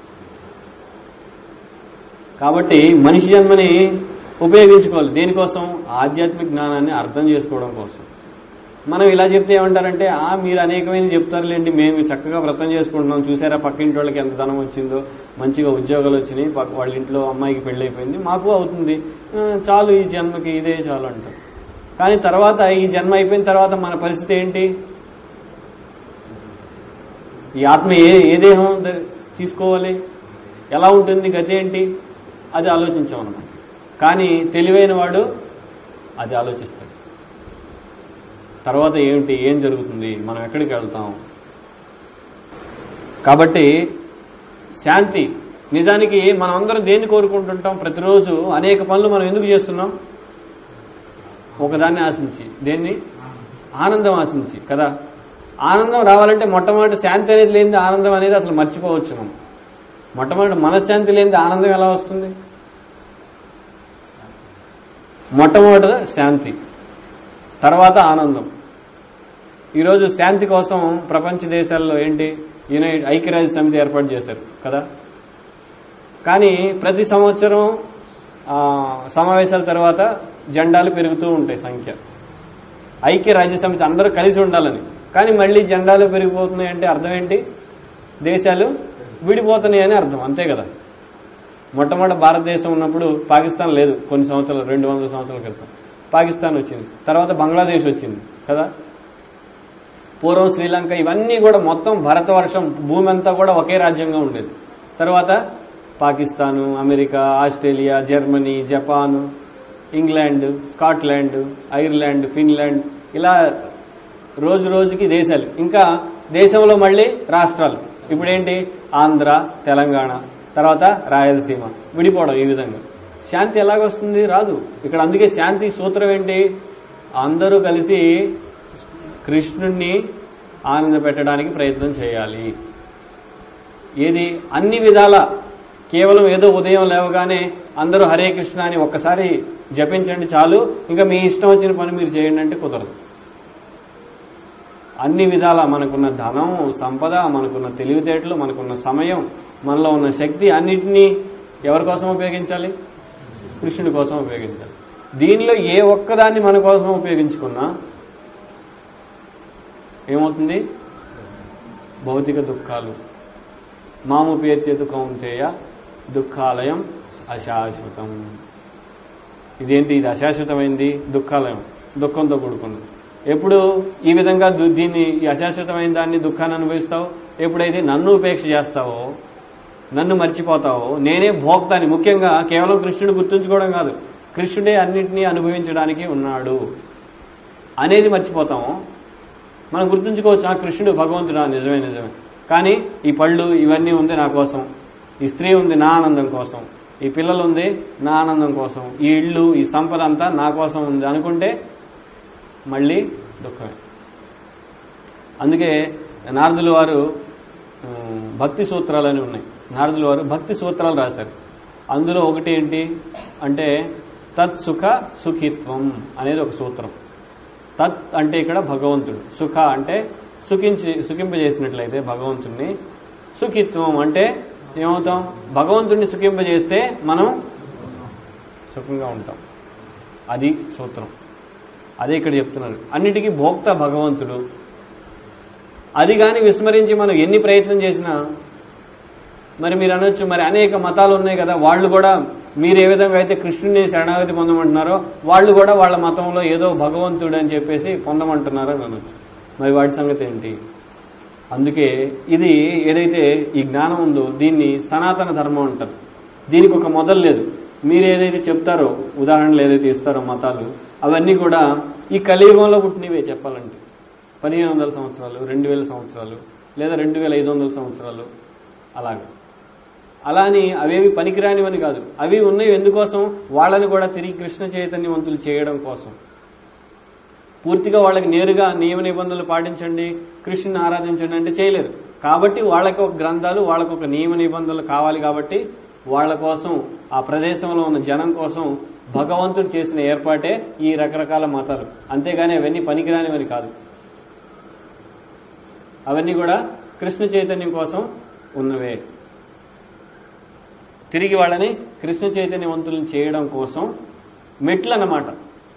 కాబట్టి మనిషి జన్మని ఉపయోగించుకోవాలి దేనికోసం ఆధ్యాత్మిక జ్ఞానాన్ని అర్థం చేసుకోవడం కోసం మనం ఇలా చెప్తే ఏమంటారంటే ఆ మీరు అనేకమైన చెప్తారులేండి మేము చక్కగా వ్రతం చేసుకుంటున్నాం చూసారా పక్కింటి వాళ్ళకి ఎంత ధనం వచ్చిందో మంచిగా ఉద్యోగాలు వచ్చినాయి పక్క- వాళ్ళ ఇంట్లో అమ్మాయికి పెళ్లి అయిపోయింది మాకు అవుతుంది ఆ, చాలు ఈ జన్మకి ఇదే చాలు అంటారు కానీ తర్వాత ఈ జన్మ అయిపోయిన తర్వాత మన పరిస్థితి ఏంటి ఈ ఆత్మ ఏ ఏ దేహం ద- తీసుకోవాలి ఎలా ఉంటుంది గతి ఏంటి అది ఆలోచించామన్నమాట కానీ తెలివైన వాడు అది ఆలోచిస్తాడు తర్వాత ఏమిటి ఏం జరుగుతుంది మనం ఎక్కడికి వెళ్తాం కాబట్టి శాంతి నిజానికి మనం అందరం దేన్ని కోరుకుంటుంటాం ప్రతిరోజు అనేక పనులు మనం ఎందుకు చేస్తున్నాం ఒకదాన్ని ఆశించి దేన్ని ఆనందం ఆశించి కదా ఆనందం రావాలంటే మొట్టమొదటి శాంతి అనేది లేనిది ఆనందం అనేది అసలు మర్చిపోవచ్చు మనం మొట్టమొదటి మనశ్శాంతి లేనిది ఆనందం ఎలా వస్తుంది మొట్టమొదట శాంతి తర్వాత ఆనందం ఈరోజు శాంతి కోసం ప్రపంచ దేశాల్లో ఏంటి యునైట్ ఐక్యరాజ్య సమితి ఏర్పాటు చేశారు కదా కానీ ప్రతి సంవత్సరం ఆ, సమావేశాల తర్వాత జెండాలు పెరుగుతూ ఉంటాయి సంఖ్య ఐక్య రాజ్య సమితి అందరూ కలిసి ఉండాలని కానీ మళ్ళీ జెండాలు పెరిగిపోతున్నాయి అంటే అర్థం ఏంటి దేశాలు విడిపోతున్నాయి అని అర్థం అంతే కదా మొట్టమొదటి భారతదేశం ఉన్నప్పుడు పాకిస్తాన్ లేదు కొన్ని సంవత్సరాలు రెండు వందల సంవత్సరాల క్రితం పాకిస్తాన్ వచ్చింది తర్వాత బంగ్లాదేశ్ వచ్చింది కదా పూర్వం శ్రీలంక ఇవన్నీ కూడా మొత్తం భరతవర్షం భూమి అంతా కూడా ఒకే రాజ్యంగా ఉండేది తర్వాత Pakistan America Australia Germany Japan England Scotland Ireland Finland ఇలా రోజు రోజుకి దేశాలు ఇంకా దేశంలో మళ్ళీ రాష్ట్రాలు ఇప్పుడేంటి ఆంధ్ర తెలంగాణ తర్వాత రాయలసీమ విడిపోవడం ఈ విధంగా శాంతి ఎలాగొస్తుంది రాదు ఇక్కడ అందుకే శాంతి సూత్రం ఏంటి అందరూ కలిసి కృష్ణుణ్ణి ఆనంద పెట్టడానికి ప్రయత్నం చేయాలి ఏది అన్ని విధాల కేవలం ఏదో ఉదయం లేవగానే అందరూ హరే కృష్ణ అని ఒక్కసారి జపించండి చాలు ఇంకా మీ ఇష్టం వచ్చిన పని మీరు చేయండి అంటే కుదరదు అన్ని విధాల మనకున్న ధనం సంపద మనకున్న తెలివితేటలు మనకున్న సమయం మనలో ఉన్న శక్తి అన్నిటినీ ఎవరి కోసం ఉపయోగించాలి కృష్ణుడి కోసం ఉపయోగించాలి దీనిలో ఏ ఒక్కదాన్ని మన కోసం ఉపయోగించుకున్నా ఏమవుతుంది భౌతిక దుఃఖాలు మాముపేత్యతు కౌంతేయ దుఃఖాలయం అశాశ్వతం ఇదేంటి ఇది అశాశ్వతమైంది దుఃఖాలయం దుఃఖంతో కూడుకున్నది ఎప్పుడు ఈ విధంగా దు- దీన్ని ఈ అశాశ్వతమైన దాన్ని దుఃఖాన్ని అనుభవిస్తావు ఎప్పుడైతే నన్ను ఉపేక్ష చేస్తావో నన్ను మర్చిపోతావో నేనే భోక్తాని ముఖ్యంగా కేవలం కృష్ణుడు గుర్తుంచుకోవడం కాదు కృష్ణుడే అన్నింటినీ అనుభవించడానికి ఉన్నాడు అనేది మర్చిపోతాము మనం గుర్తుంచుకోవచ్చు ఆ కృష్ణుడు భగవంతుడా నిజమే నిజమే కానీ ఈ పళ్ళు ఇవన్నీ ఉంది నా కోసం ఈ స్త్రీ ఉంది నా ఆనందం కోసం ఈ పిల్లలు ఉంది నా ఆనందం కోసం ఈ ఇళ్ళు ఈ సంపద అంతా నా కోసం ఉంది అనుకుంటే మళ్ళీ దుఃఖమే అందుకే నారదులు వారు ఉమ్, భక్తి సూత్రాలని ఉన్నాయి నారదులు వారు భక్తి సూత్రాలు రాశారు అందులో ఒకటి ఏంటి అంటే తత్ సుఖ సుఖిత్వం అనేది ఒక సూత్రం తత్ అంటే ఇక్కడ భగవంతుడు సుఖ అంటే సుఖించి సుఖింపజేసినట్లయితే భగవంతుణ్ణి సుఖిత్వం అంటే ఏమవుతాం భగవంతుణ్ణి సుఖింపజేస్తే మనం సుఖంగా ఉంటాం అది సూత్రం అదే ఇక్కడ చెప్తున్నారు అన్నిటికీ భోక్త భగవంతుడు అది కానీ విస్మరించి మనం ఎన్ని ప్రయత్నం చేసినా మరి మీరు అనొచ్చు మరి అనేక మతాలు ఉన్నాయి కదా వాళ్ళు కూడా మీరు ఏ విధంగా అయితే కృష్ణుని శరణాగతి పొందమంటున్నారో వాళ్ళు కూడా వాళ్ళ మతంలో ఏదో భగవంతుడు అని చెప్పేసి పొందమంటున్నారో అని అనొచ్చు మరి వాటి సంగతి ఏంటి అందుకే ఇది ఏదైతే ఈ జ్ఞానం ఉందో దీన్ని సనాతన ధర్మం అంటారు దీనికి ఒక మొదలు లేదు మీరు ఏదైతే చెప్తారో ఉదాహరణలు ఏదైతే ఇస్తారో మతాలు అవన్నీ కూడా ఈ కలియుగంలో పుట్టినవే చెప్పాలంటే పదిహేను వందల సంవత్సరాలు రెండు వేల సంవత్సరాలు లేదా రెండు వేల ఐదు వందల సంవత్సరాలు అలాగా అలా అని అవేవి పనికిరానివని కాదు అవి ఉన్నవి ఎందుకోసం వాళ్ళని కూడా తిరిగి కృష్ణ చైతన్యవంతులు చేయడం కోసం పూర్తిగా వాళ్ళకి నేరుగా నియమ నిబంధనలు పాటించండి కృష్ణుని ఆరాధించండి అంటే చేయలేరు కాబట్టి వాళ్ళకి ఒక గ్రంథాలు వాళ్ళకు ఒక నియమ నిబంధనలు కావాలి కాబట్టి వాళ్ళ కోసం ఆ ప్రదేశంలో ఉన్న జనం కోసం భగవంతుడు చేసిన ఏర్పాటే ఈ రకరకాల మతాలు అంతేగాని అవన్నీ పనికిరానివని కాదు అవన్నీ కూడా కృష్ణ చైతన్యం కోసం ఉన్నవే తిరిగి వాళ్ళని కృష్ణ చైతన్యవంతులను చేయడం కోసం మెట్లు అన్నమాట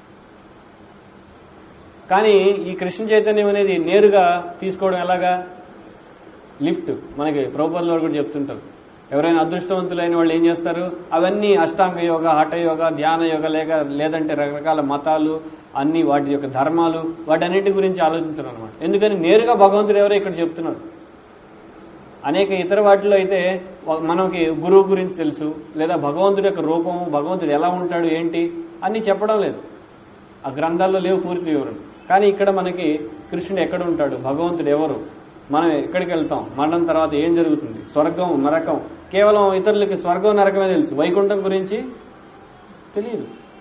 కానీ ఈ కృష్ణ చైతన్యం అనేది నేరుగా తీసుకోవడం ఎలాగా లిఫ్ట్ మనకి ప్రభుత్వంలో కూడా చెప్తుంటారు ఎవరైనా అదృష్టవంతులైన వాళ్ళు ఏం చేస్తారు అవన్నీ అష్టాంగ యోగ హఠ యోగ ధ్యాన యోగ లేక లేదంటే రకరకాల మతాలు అన్ని వాటి యొక్క ధర్మాలు వాటన్నిటి గురించి ఆలోచించరు అనమాట ఎందుకని నేరుగా భగవంతుడు ఎవరో ఇక్కడ చెప్తున్నారు అనేక ఇతర వాటిలో అయితే వ- మనకి గురువు గురించి తెలుసు లేదా భగవంతుడి యొక్క రూపము భగవంతుడు ఎలా ఉంటాడు ఏంటి అన్ని చెప్పడం లేదు ఆ గ్రంథాల్లో లేవు పూర్తి వివరణ కానీ ఇక్కడ మనకి కృష్ణుడు ఎక్కడ ఉంటాడు భగవంతుడు ఎవరు మనం ఎక్కడికి వెళ్తాం మరణం తర్వాత ఏం జరుగుతుంది స్వర్గం నరకం కేవలం ఇతరులకి స్వర్గం నరకమే తెలుసు వైకుంఠం గురించి తెలియదు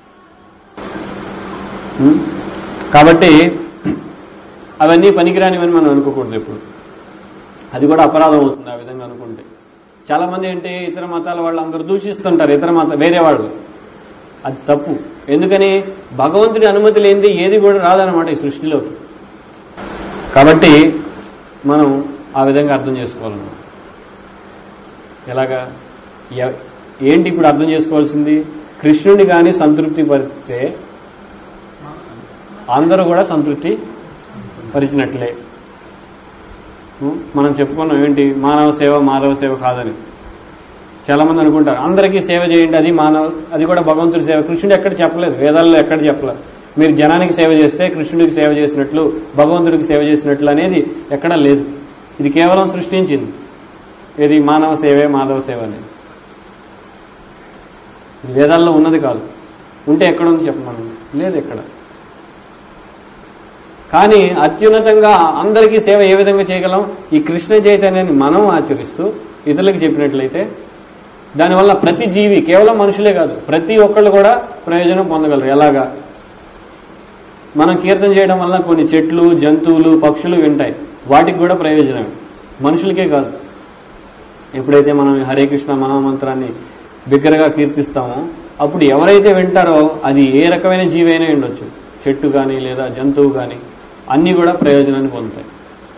ఉం? కాబట్టి అవన్నీ పనికిరానివని మనం అనుకోకూడదు ఎప్పుడు అది కూడా అపరాధం అవుతుంది ఆ విధంగా అనుకుంటే చాలా మంది ఏంటి ఇతర మతాల వాళ్ళు అందరూ దూషిస్తుంటారు ఇతర మత వేరే వాళ్ళు అది తప్పు ఎందుకని భగవంతుడి అనుమతి లేనిది ఏది కూడా రాదనమాట ఈ సృష్టిలోకి కాబట్టి మనం ఆ విధంగా అర్థం చేసుకోవాలన్నమాట ఎలాగా ఎ- ఏంటి ఇప్పుడు అర్థం చేసుకోవాల్సింది కృష్ణుని కానీ సంతృప్తి పరిస్తే అందరూ కూడా సంతృప్తి పరిచినట్లే ఉం? మనం చెప్పుకున్నాం ఏంటి మానవ సేవ మాధవ సేవ కాదని చాలా మంది అనుకుంటారు అందరికీ సేవ చేయండి అది మానవ అది కూడా భగవంతుడి సేవ కృష్ణుడు ఎక్కడ చెప్పలేదు వేదాల్లో ఎక్కడ చెప్పలేదు మీరు జనానికి సేవ చేస్తే కృష్ణుడికి సేవ చేసినట్లు భగవంతుడికి సేవ చేసినట్లు అనేది ఎక్కడా లేదు ఇది కేవలం సృష్టించింది ఇది మానవ సేవే మాధవ సేవ అనేది ఇది వేదాల్లో ఉన్నది కాదు ఉంటే ఎక్కడ ఉంది చెప్పమని లేదు ఎక్కడ కానీ అత్యున్నతంగా అందరికీ సేవ ఏ విధంగా చేయగలం ఈ కృష్ణ చైతన్యాన్ని మనం ఆచరిస్తూ ఇతరులకు చెప్పినట్లయితే దానివల్ల ప్రతి జీవి కేవలం మనుషులే కాదు ప్రతి ఒక్కళ్ళు కూడా ప్రయోజనం పొందగలరు ఎలాగా మనం కీర్తన చేయడం వల్ల కొన్ని చెట్లు జంతువులు పక్షులు వింటాయి వాటికి కూడా ప్రయోజనం మనుషులకే కాదు ఎప్పుడైతే మనం హరే కృష్ణ మహామంత్రాన్ని బిగ్గరగా కీర్తిస్తామో అప్పుడు ఎవరైతే వింటారో అది ఏ రకమైన జీవి అయినా ఉండొచ్చు చెట్టు కానీ లేదా జంతువు కానీ అన్నీ కూడా ప్రయోజనాన్ని పొందుతాయి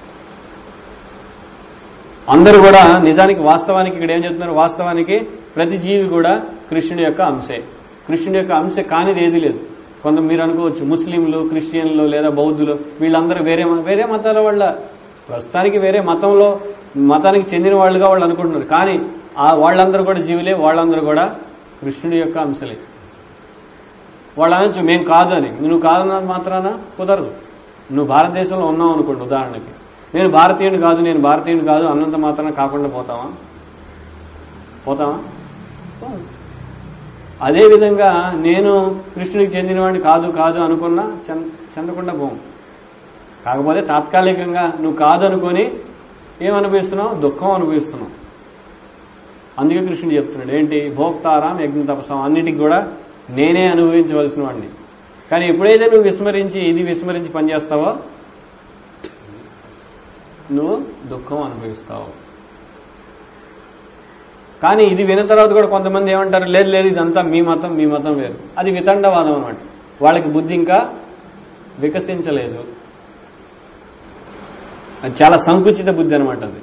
అందరూ కూడా నిజానికి వాస్తవానికి ఇక్కడ ఏం చెప్తున్నారు వాస్తవానికి ప్రతి జీవి కూడా కృష్ణుడి యొక్క అంశే కృష్ణుడి యొక్క అంశ కానిది ఏది లేదు కొంత మీరు అనుకోవచ్చు ముస్లింలు క్రిస్టియన్లు లేదా బౌద్ధులు వీళ్ళందరూ వేరే మ- వేరే మతాల వాళ్ళ ప్రస్తుతానికి వేరే మతంలో మతానికి చెందిన వాళ్ళుగా వాళ్ళు అనుకుంటున్నారు కానీ ఆ వాళ్ళందరూ కూడా జీవులే వాళ్ళందరూ కూడా కృష్ణుడి యొక్క అంశలే వాళ్ళు అనొచ్చు మేము కాదు అని నువ్వు కాదన్న మాత్రాన కుదరదు నువ్వు భారతదేశంలో ఉన్నావు అనుకోండి ఉదాహరణకి నేను భారతీయుని కాదు నేను భారతీయుని కాదు అన్నంత మాత్రాన కాకుండా పోతావా పోతావా పోను. అదేవిధంగా నేను కృష్ణుడికి చెందినవాడిని కాదు కాదు అనుకున్నా చెంద- చెందకుండా పోము కాకపోతే తాత్కాలికంగా నువ్వు కాదు అనుకొని ఏం అనుభవిస్తున్నావు దుఃఖం అనుభవిస్తున్నావు అందుకే కృష్ణుడు చెప్తున్నాడు ఏంటి భోక్తారాం యజ్ఞ తపసం అన్నిటికి కూడా నేనే అనుభవించవలసిన వాడిని కానీ ఎప్పుడైతే నువ్వు విస్మరించి ఇది విస్మరించి పనిచేస్తావో నువ్వు దుఃఖం అనుభవిస్తావు కానీ ఇది విన్న తర్వాత కూడా కొంతమంది ఏమంటారు లేదు లేదు ఇదంతా మీ మతం మీ మతం వేరు అది వితండవాదం అనమాట వాళ్ళకి బుద్ధి ఇంకా వికసించలేదు అది చాలా సంకుచిత బుద్ధి అనమాట అది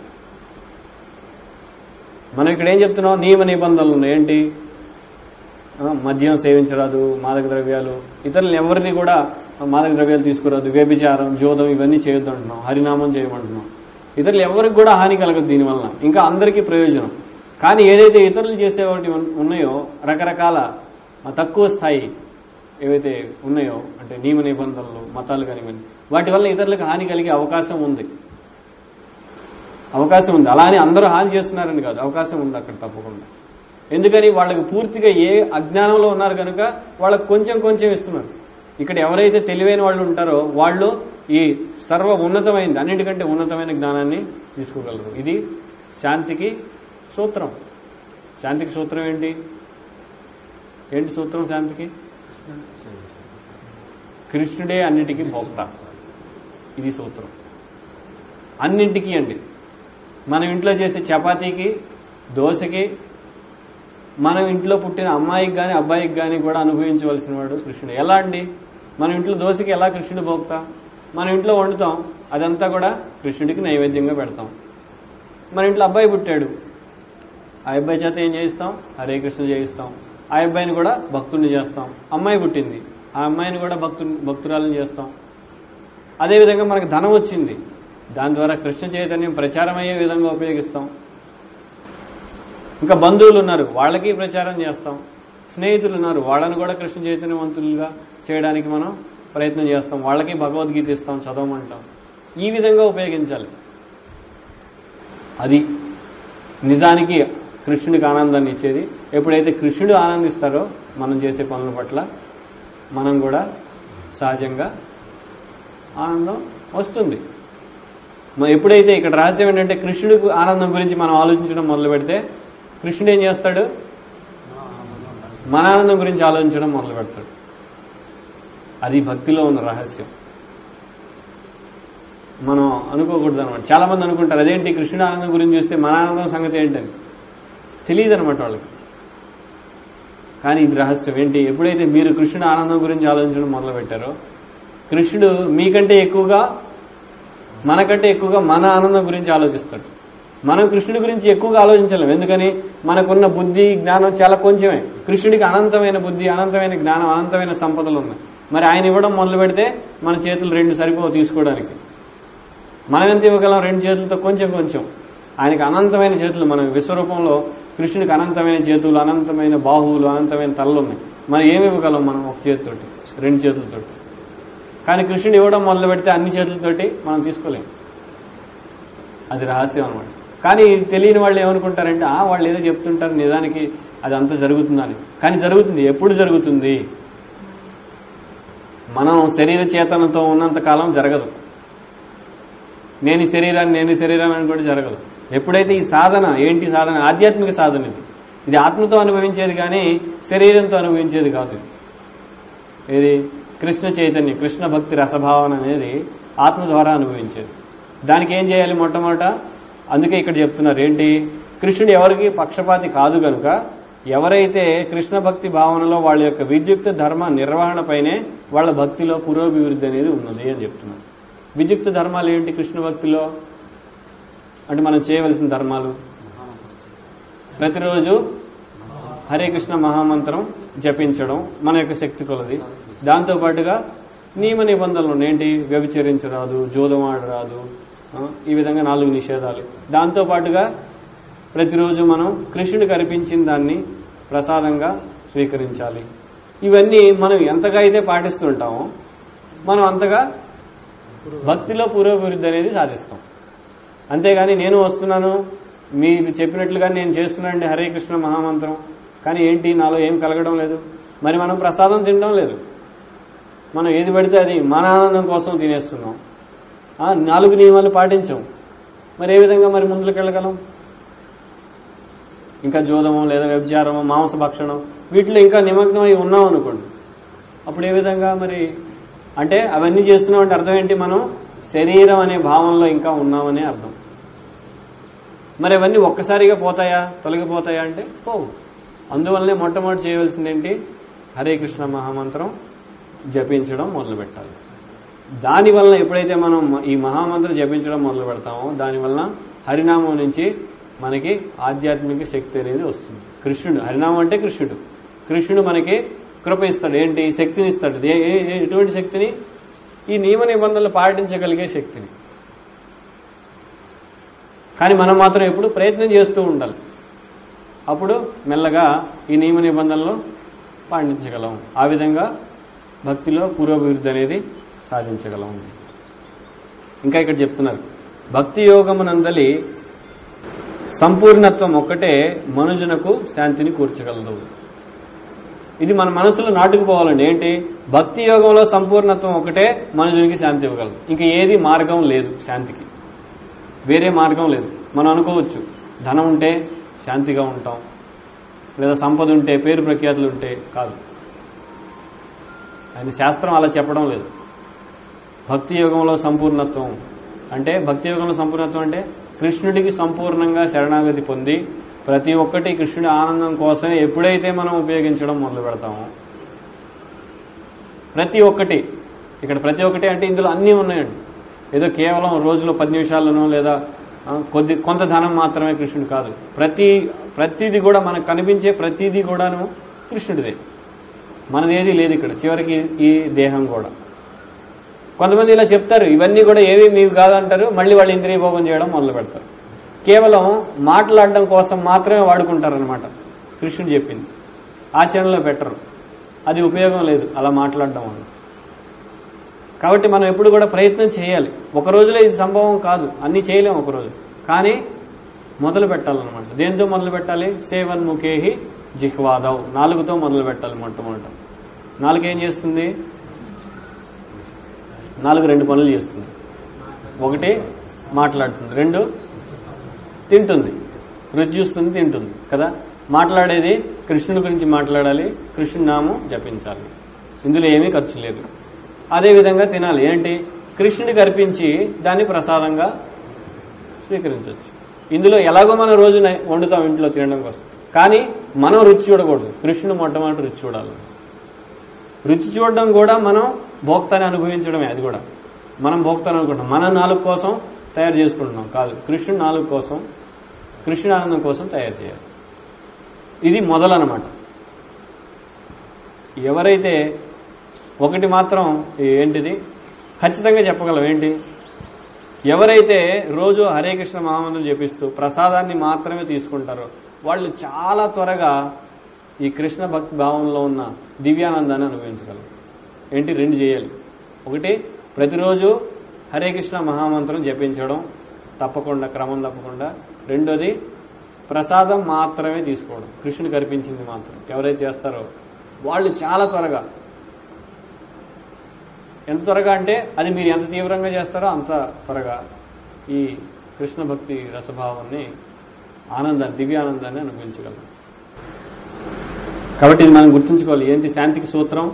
మనం ఇక్కడ ఏం చెప్తున్నాం నియమ నిబంధనలు ఉన్నాయి ఏంటి ఆ, మద్యం సేవించరాదు మాదక ద్రవ్యాలు ఇతరులు ఎవరిని కూడా మాదక ద్రవ్యాలు తీసుకురాదు వ్యభిచారం జోదం ఇవన్నీ చేయొద్దు అంటున్నాం హరినామం చేయమంటున్నాం ఇతరులు ఎవరికి కూడా హాని కలగదు దీనివల్ల ఇంకా అందరికీ ప్రయోజనం కానీ ఏదైతే ఇతరులు చేసేవాటి ఉన్- ఉన్నాయో రకరకాల ఆ తక్కువ స్థాయి ఏవైతే ఉన్నాయో అంటే నియమ నిబంధనలు మతాలు కానివ్వండి వాటి వల్ల ఇతరులకు హాని కలిగే అవకాశం ఉంది అవకాశం ఉంది అలానే అందరూ హాని చేస్తున్నారని కాదు అవకాశం ఉంది అక్కడ తప్పకుండా ఎందుకని వాళ్ళకి పూర్తిగా ఏ అజ్ఞానంలో ఉన్నారు కనుక వాళ్ళకి కొంచెం కొంచెం ఇస్తున్నారు ఇక్కడ ఎవరైతే తెలివైన వాళ్ళు ఉంటారో వాళ్ళు ఈ సర్వ ఉన్నతమైనది అన్నిటికంటే ఉన్నతమైన జ్ఞానాన్ని తీసుకోగలరు ఇది శాంతికి సూత్రం శాంతికి సూత్రం ఏంటి ఏంటి సూత్రం శాంతికి కృష్ణుడే అన్నిటికీ భోక్త ఇది సూత్రం అన్నింటికీ అండి మనం ఇంట్లో చేసే చపాతీకి దోశకి మనం ఇంట్లో పుట్టిన అమ్మాయికి కానీ అబ్బాయికి కానీ కూడా అనుభవించవలసిన వాడు కృష్ణుడు ఎలా అండి మన ఇంట్లో దోశకి ఎలా కృష్ణుడు భోక్తా మన ఇంట్లో వండుతాం అదంతా కూడా కృష్ణుడికి నైవేద్యంగా పెడతాం మన ఇంట్లో అబ్బాయి పుట్టాడు ఆ అబ్బాయి చేత ఏం చేయిస్తాం హరే కృష్ణ చేయిస్తాం ఆ అబ్బాయిని కూడా భక్తుడిని చేస్తాం అమ్మాయి పుట్టింది ఆ అమ్మాయిని కూడా భక్తు భక్తురాలను చేస్తాం అదేవిధంగా మనకు ధనం వచ్చింది దాని ద్వారా కృష్ణ చైతన్యం ప్రచారం అయ్యే విధంగా ఉపయోగిస్తాం ఇంకా బంధువులు ఉన్నారు వాళ్ళకి ప్రచారం చేస్తాం స్నేహితులు ఉన్నారు వాళ్ళని కూడా కృష్ణ చైతన్యవంతులుగా చేయడానికి మనం ప్రయత్నం చేస్తాం వాళ్ళకి భగవద్గీత ఇస్తాం చదవమంటాం ఈ విధంగా ఉపయోగించాలి అది నిజానికి కృష్ణుడికి ఆనందాన్ని ఇచ్చేది ఎప్పుడైతే కృష్ణుడు ఆనందిస్తారో మనం చేసే పనుల పట్ల మనం కూడా సహజంగా ఆనందం వస్తుంది మరి ఎప్పుడైతే ఇక్కడ రహస్యం ఏంటంటే కృష్ణుడికి ఆనందం గురించి మనం ఆలోచించడం మొదలు పెడితే కృష్ణుడు ఏం చేస్తాడు మన ఆనందం గురించి ఆలోచించడం మొదలు పెడతాడు అది భక్తిలో ఉన్న రహస్యం మనం అనుకోకూడదు అనమాట చాలా మంది అనుకుంటారు అదేంటి కృష్ణుడు ఆనందం గురించి చూస్తే మన ఆనందం సంగతి ఏంటని తెలియదు అనమాట వాళ్ళకి కానీ ఇది రహస్యం ఏంటి ఎప్పుడైతే మీరు కృష్ణుడు ఆనందం గురించి ఆలోచించడం మొదలు పెట్టారో కృష్ణుడు మీకంటే ఎక్కువగా మనకంటే ఎక్కువగా మన ఆనందం గురించి ఆలోచిస్తాడు మనం కృష్ణుడి గురించి ఎక్కువగా ఆలోచించలేం ఎందుకని మనకున్న బుద్ధి జ్ఞానం చాలా కొంచెమే కృష్ణుడికి అనంతమైన బుద్ధి అనంతమైన జ్ఞానం అనంతమైన సంపదలు ఉన్నాయి మరి ఆయన ఇవ్వడం మొదలు పెడితే మన చేతులు రెండు సరిపోవు తీసుకోవడానికి మనం ఎంత ఇవ్వగలం రెండు చేతులతో కొంచెం కొంచెం ఆయనకి అనంతమైన చేతులు మన విశ్వరూపంలో కృష్ణుడికి అనంతమైన చేతులు అనంతమైన బాహువులు అనంతమైన తలలు ఉన్నాయి మనం ఏమి ఇవ్వగలం మనం ఒక చేతితోటి రెండు చేతులతోటి కానీ కృష్ణుడు ఇవ్వడం మొదలు పెడితే అన్ని చేతులతోటి మనం తీసుకోలేం అది రహస్యం అనమాట కానీ ఇది తెలియని వాళ్ళు ఏమనుకుంటారంటే ఆ వాళ్ళు ఏదో చెప్తుంటారు నిజానికి అది అంత జరుగుతుందని కానీ జరుగుతుంది ఎప్పుడు జరుగుతుంది మనం శరీర చేతనతో ఉన్నంత కాలం జరగదు నేను ఈ శరీరాన్ని నేను ఈ శరీరాన్ని అని కూడా జరగదు ఎప్పుడైతే ఈ సాధన ఏంటి సాధన ఆధ్యాత్మిక సాధన ఇది ఇది ఆత్మతో అనుభవించేది కానీ శరీరంతో అనుభవించేది కాదు ఇది కృష్ణ చైతన్యం కృష్ణ భక్తి రసభావన అనేది ఆత్మ ద్వారా అనుభవించేది దానికి ఏం చేయాలి మొట్టమొదట అందుకే ఇక్కడ చెప్తున్నారు ఏంటి కృష్ణుడు ఎవరికి పక్షపాతి కాదు కనుక ఎవరైతే కృష్ణ భక్తి భావనలో వాళ్ళ యొక్క విద్యుక్త ధర్మ నిర్వహణపైనే వాళ్ళ భక్తిలో పురోభివృద్ధి అనేది ఉన్నది అని చెప్తున్నారు విద్యుక్త ధర్మాలు ఏంటి కృష్ణ భక్తిలో అంటే మనం చేయవలసిన ధర్మాలు ప్రతిరోజు హరే కృష్ణ మహామంత్రం జపించడం మన యొక్క శక్తి కొలది దాంతో పాటుగా నియమ నిబంధనలు ఏంటి వ్యభిచరించరాదు జూదం ఆడరాదు ఆ, ఈ విధంగా నాలుగు నిషేధాలు దాంతో పాటుగా ప్రతిరోజు మనం కృష్ణుడికి అర్పించిన దాన్ని ప్రసాదంగా స్వీకరించాలి ఇవన్నీ మనం ఎంతగా అయితే పాటిస్తుంటామో మనం అంతగా భక్తిలో పూర్వభివృద్ధి అనేది సాధిస్తాం అంతేగాని నేను వస్తున్నాను మీరు చెప్పినట్లుగా నేను చేస్తున్నానండి హరే కృష్ణ మహామంత్రం కానీ ఏంటి నాలో ఏం కలగడం లేదు మరి మనం ప్రసాదం తినడం లేదు మనం ఏది పడితే అది మన ఆనందం కోసం తినేస్తున్నాం ఆ, నాలుగు నియమాలు పాటించాం మరి ఏ విధంగా మరి ముందుకు వెళ్ళగలం ఇంకా జోదమో లేదా వ్యభిచారమో మాంసభక్షణం వీటిలో ఇంకా నిమగ్నం అయి ఉన్నాం అనుకోండి అప్పుడు ఏ విధంగా మరి అంటే అవన్నీ చేస్తున్నాం అంటే అర్థం ఏంటి మనం శరీరం అనే భావంలో ఇంకా ఉన్నామనే అర్థం మరి అవన్నీ ఒక్కసారిగా పోతాయా తొలగిపోతాయా అంటే పోవు అందువల్లనే మొట్టమొదటి చేయవలసింది ఏంటి హరే కృష్ణ మహామంత్రం జపించడం మొదలు పెట్టాలి దానివల్ల ఎప్పుడైతే మనం ఈ మహామంత్రం జపించడం మొదలు పెడతామో దానివల్ల హరినామం నుంచి మనకి ఆధ్యాత్మిక శక్తి అనేది వస్తుంది కృష్ణుడు హరినామం అంటే కృష్ణుడు కృష్ణుడు మనకి కృప ఇస్తాడు ఏంటి శక్తిని ఇస్తాడు ఏ- ఏ- ఏ- ఎటువంటి శక్తిని ఈ నియమ నిబంధనలు పాటించగలిగే శక్తిని కానీ మనం మాత్రం ఎప్పుడు ప్రయత్నం చేస్తూ ఉండాలి అప్పుడు మెల్లగా ఈ నియమ నిబంధనలు పాటించగలం ఆ విధంగా భక్తిలో పూర్వభివృద్ధి అనేది సాధించగలం ఇంకా ఇక్కడ చెప్తున్నారు భక్తి యోగమునందలి సంపూర్ణత్వం ఒక్కటే మనుజునకు శాంతిని కూర్చగలదు ఇది మన మనసులో నాటుకుపోవాలండి ఏంటి భక్తి యోగంలో సంపూర్ణత్వం ఒకటే మనుషునికి శాంతి ఇవ్వగలదు ఇంకా ఏది మార్గం లేదు శాంతికి వేరే మార్గం లేదు మనం అనుకోవచ్చు ధనం ఉంటే శాంతిగా ఉంటాం లేదా సంపద ఉంటే పేరు ప్రఖ్యాతులు ఉంటే కాదు ఆయన శాస్త్రం అలా చెప్పడం లేదు భక్తి యోగంలో సంపూర్ణత్వం అంటే భక్తి యోగంలో సంపూర్ణత్వం అంటే కృష్ణుడికి సంపూర్ణంగా శరణాగతి పొంది ప్రతి ఒక్కటి కృష్ణుడి ఆనందం కోసమే ఎప్పుడైతే మనం ఉపయోగించడం మొదలు పెడతామో ప్రతి ఒక్కటి ఇక్కడ ప్రతి ఒక్కటి అంటే ఇందులో అన్నీ ఉన్నాయండి ఏదో కేవలం రోజులో పది నిమిషాలను లేదా ఆ, కొద్ది కొంత ధనం మాత్రమే కృష్ణుడు కాదు ప్రతి ప్రతిదీ కూడా మనకు కనిపించే ప్రతిదీ కూడాను కృష్ణుడిదే మనదేది లేదు ఇక్కడ చివరికి ఈ దేహం కూడా కొంతమంది ఇలా చెప్తారు ఇవన్నీ కూడా ఏవి మీవి కాదంటారు మళ్ళీ వాళ్ళు ఇంద్రియ భోగం చేయడం మొదలు పెడతారు కేవలం మాట్లాడడం కోసం మాత్రమే వాడుకుంటారు అనమాట కృష్ణుడు చెప్పింది ఆచరణలో పెట్టరు అది ఉపయోగం లేదు అలా మాట్లాడడం వల్ల కాబట్టి మనం ఎప్పుడు కూడా ప్రయత్నం చేయాలి ఒక రోజులో ఇది సంభవం కాదు అన్ని చేయలేం ఒక రోజు కానీ మొదలు పెట్టాలన్నమాట దేంతో మొదలు పెట్టాలి సేవన్ముఖేహి జిహ్వాదవ్ నాలుగుతో మొదలు పెట్టాలి మొట్టమొదట నాలుగు ఏం చేస్తుంది నాలుగు రెండు పనులు చేస్తుంది ఒకటి మాట్లాడుతుంది రెండు తింటుంది రుచి చూస్తుంది తింటుంది కదా మాట్లాడేది కృష్ణుడి గురించి మాట్లాడాలి కృష్ణుడి నామం జపించాలి ఇందులో ఏమీ ఖర్చు లేదు అదే విధంగా తినాలి ఏంటి కృష్ణుడికి అర్పించి దాన్ని ప్రసాదంగా స్వీకరించవచ్చు ఇందులో ఎలాగో మనం రోజు నై- వండుతాం ఇంట్లో తినడం కోసం కానీ మనం రుచి చూడకూడదు కృష్ణుడు మొట్టమొదటి రుచి చూడాలి రుచి చూడడం కూడా మనం భోక్తాన్ని అనుభవించడమే అది కూడా మనం భోక్తాన్ని అనుకుంటాం మన నాలుగు కోసం తయారు చేసుకుంటున్నాం కాదు కృష్ణుడు నాలుగు కోసం కృష్ణుడు ఆనందం కోసం తయారు చేయాలి ఇది మొదలన్నమాట ఎవరైతే ఒకటి మాత్రం ఏంటిది ఖచ్చితంగా చెప్పగలం ఏంటి ఎవరైతే రోజు హరే కృష్ణ మహామంత్రం జపిస్తూ ప్రసాదాన్ని మాత్రమే తీసుకుంటారో వాళ్ళు చాలా త్వరగా ఈ కృష్ణ భక్తి భావంలో ఉన్న దివ్యానందాన్ని అనుభవించగలరు ఏంటి రెండు చేయాలి ఒకటి ప్రతిరోజు హరే కృష్ణ మహామంత్రం జపించడం తప్పకుండా క్రమం తప్పకుండా రెండోది ప్రసాదం మాత్రమే తీసుకోవడం కృష్ణుడు కల్పించింది మాత్రం ఎవరైతే చేస్తారో వాళ్ళు చాలా త్వరగా ఎంత త్వరగా అంటే అది మీరు ఎంత తీవ్రంగా చేస్తారో అంత త్వరగా ఈ కృష్ణ భక్తి రసభావాన్ని ఆనందాన్ని దివ్యానందాన్ని అనుభవించగలరు కాబట్టి ఇది మనం గుర్తుంచుకోవాలి ఏంటి శాంతికి సూత్రం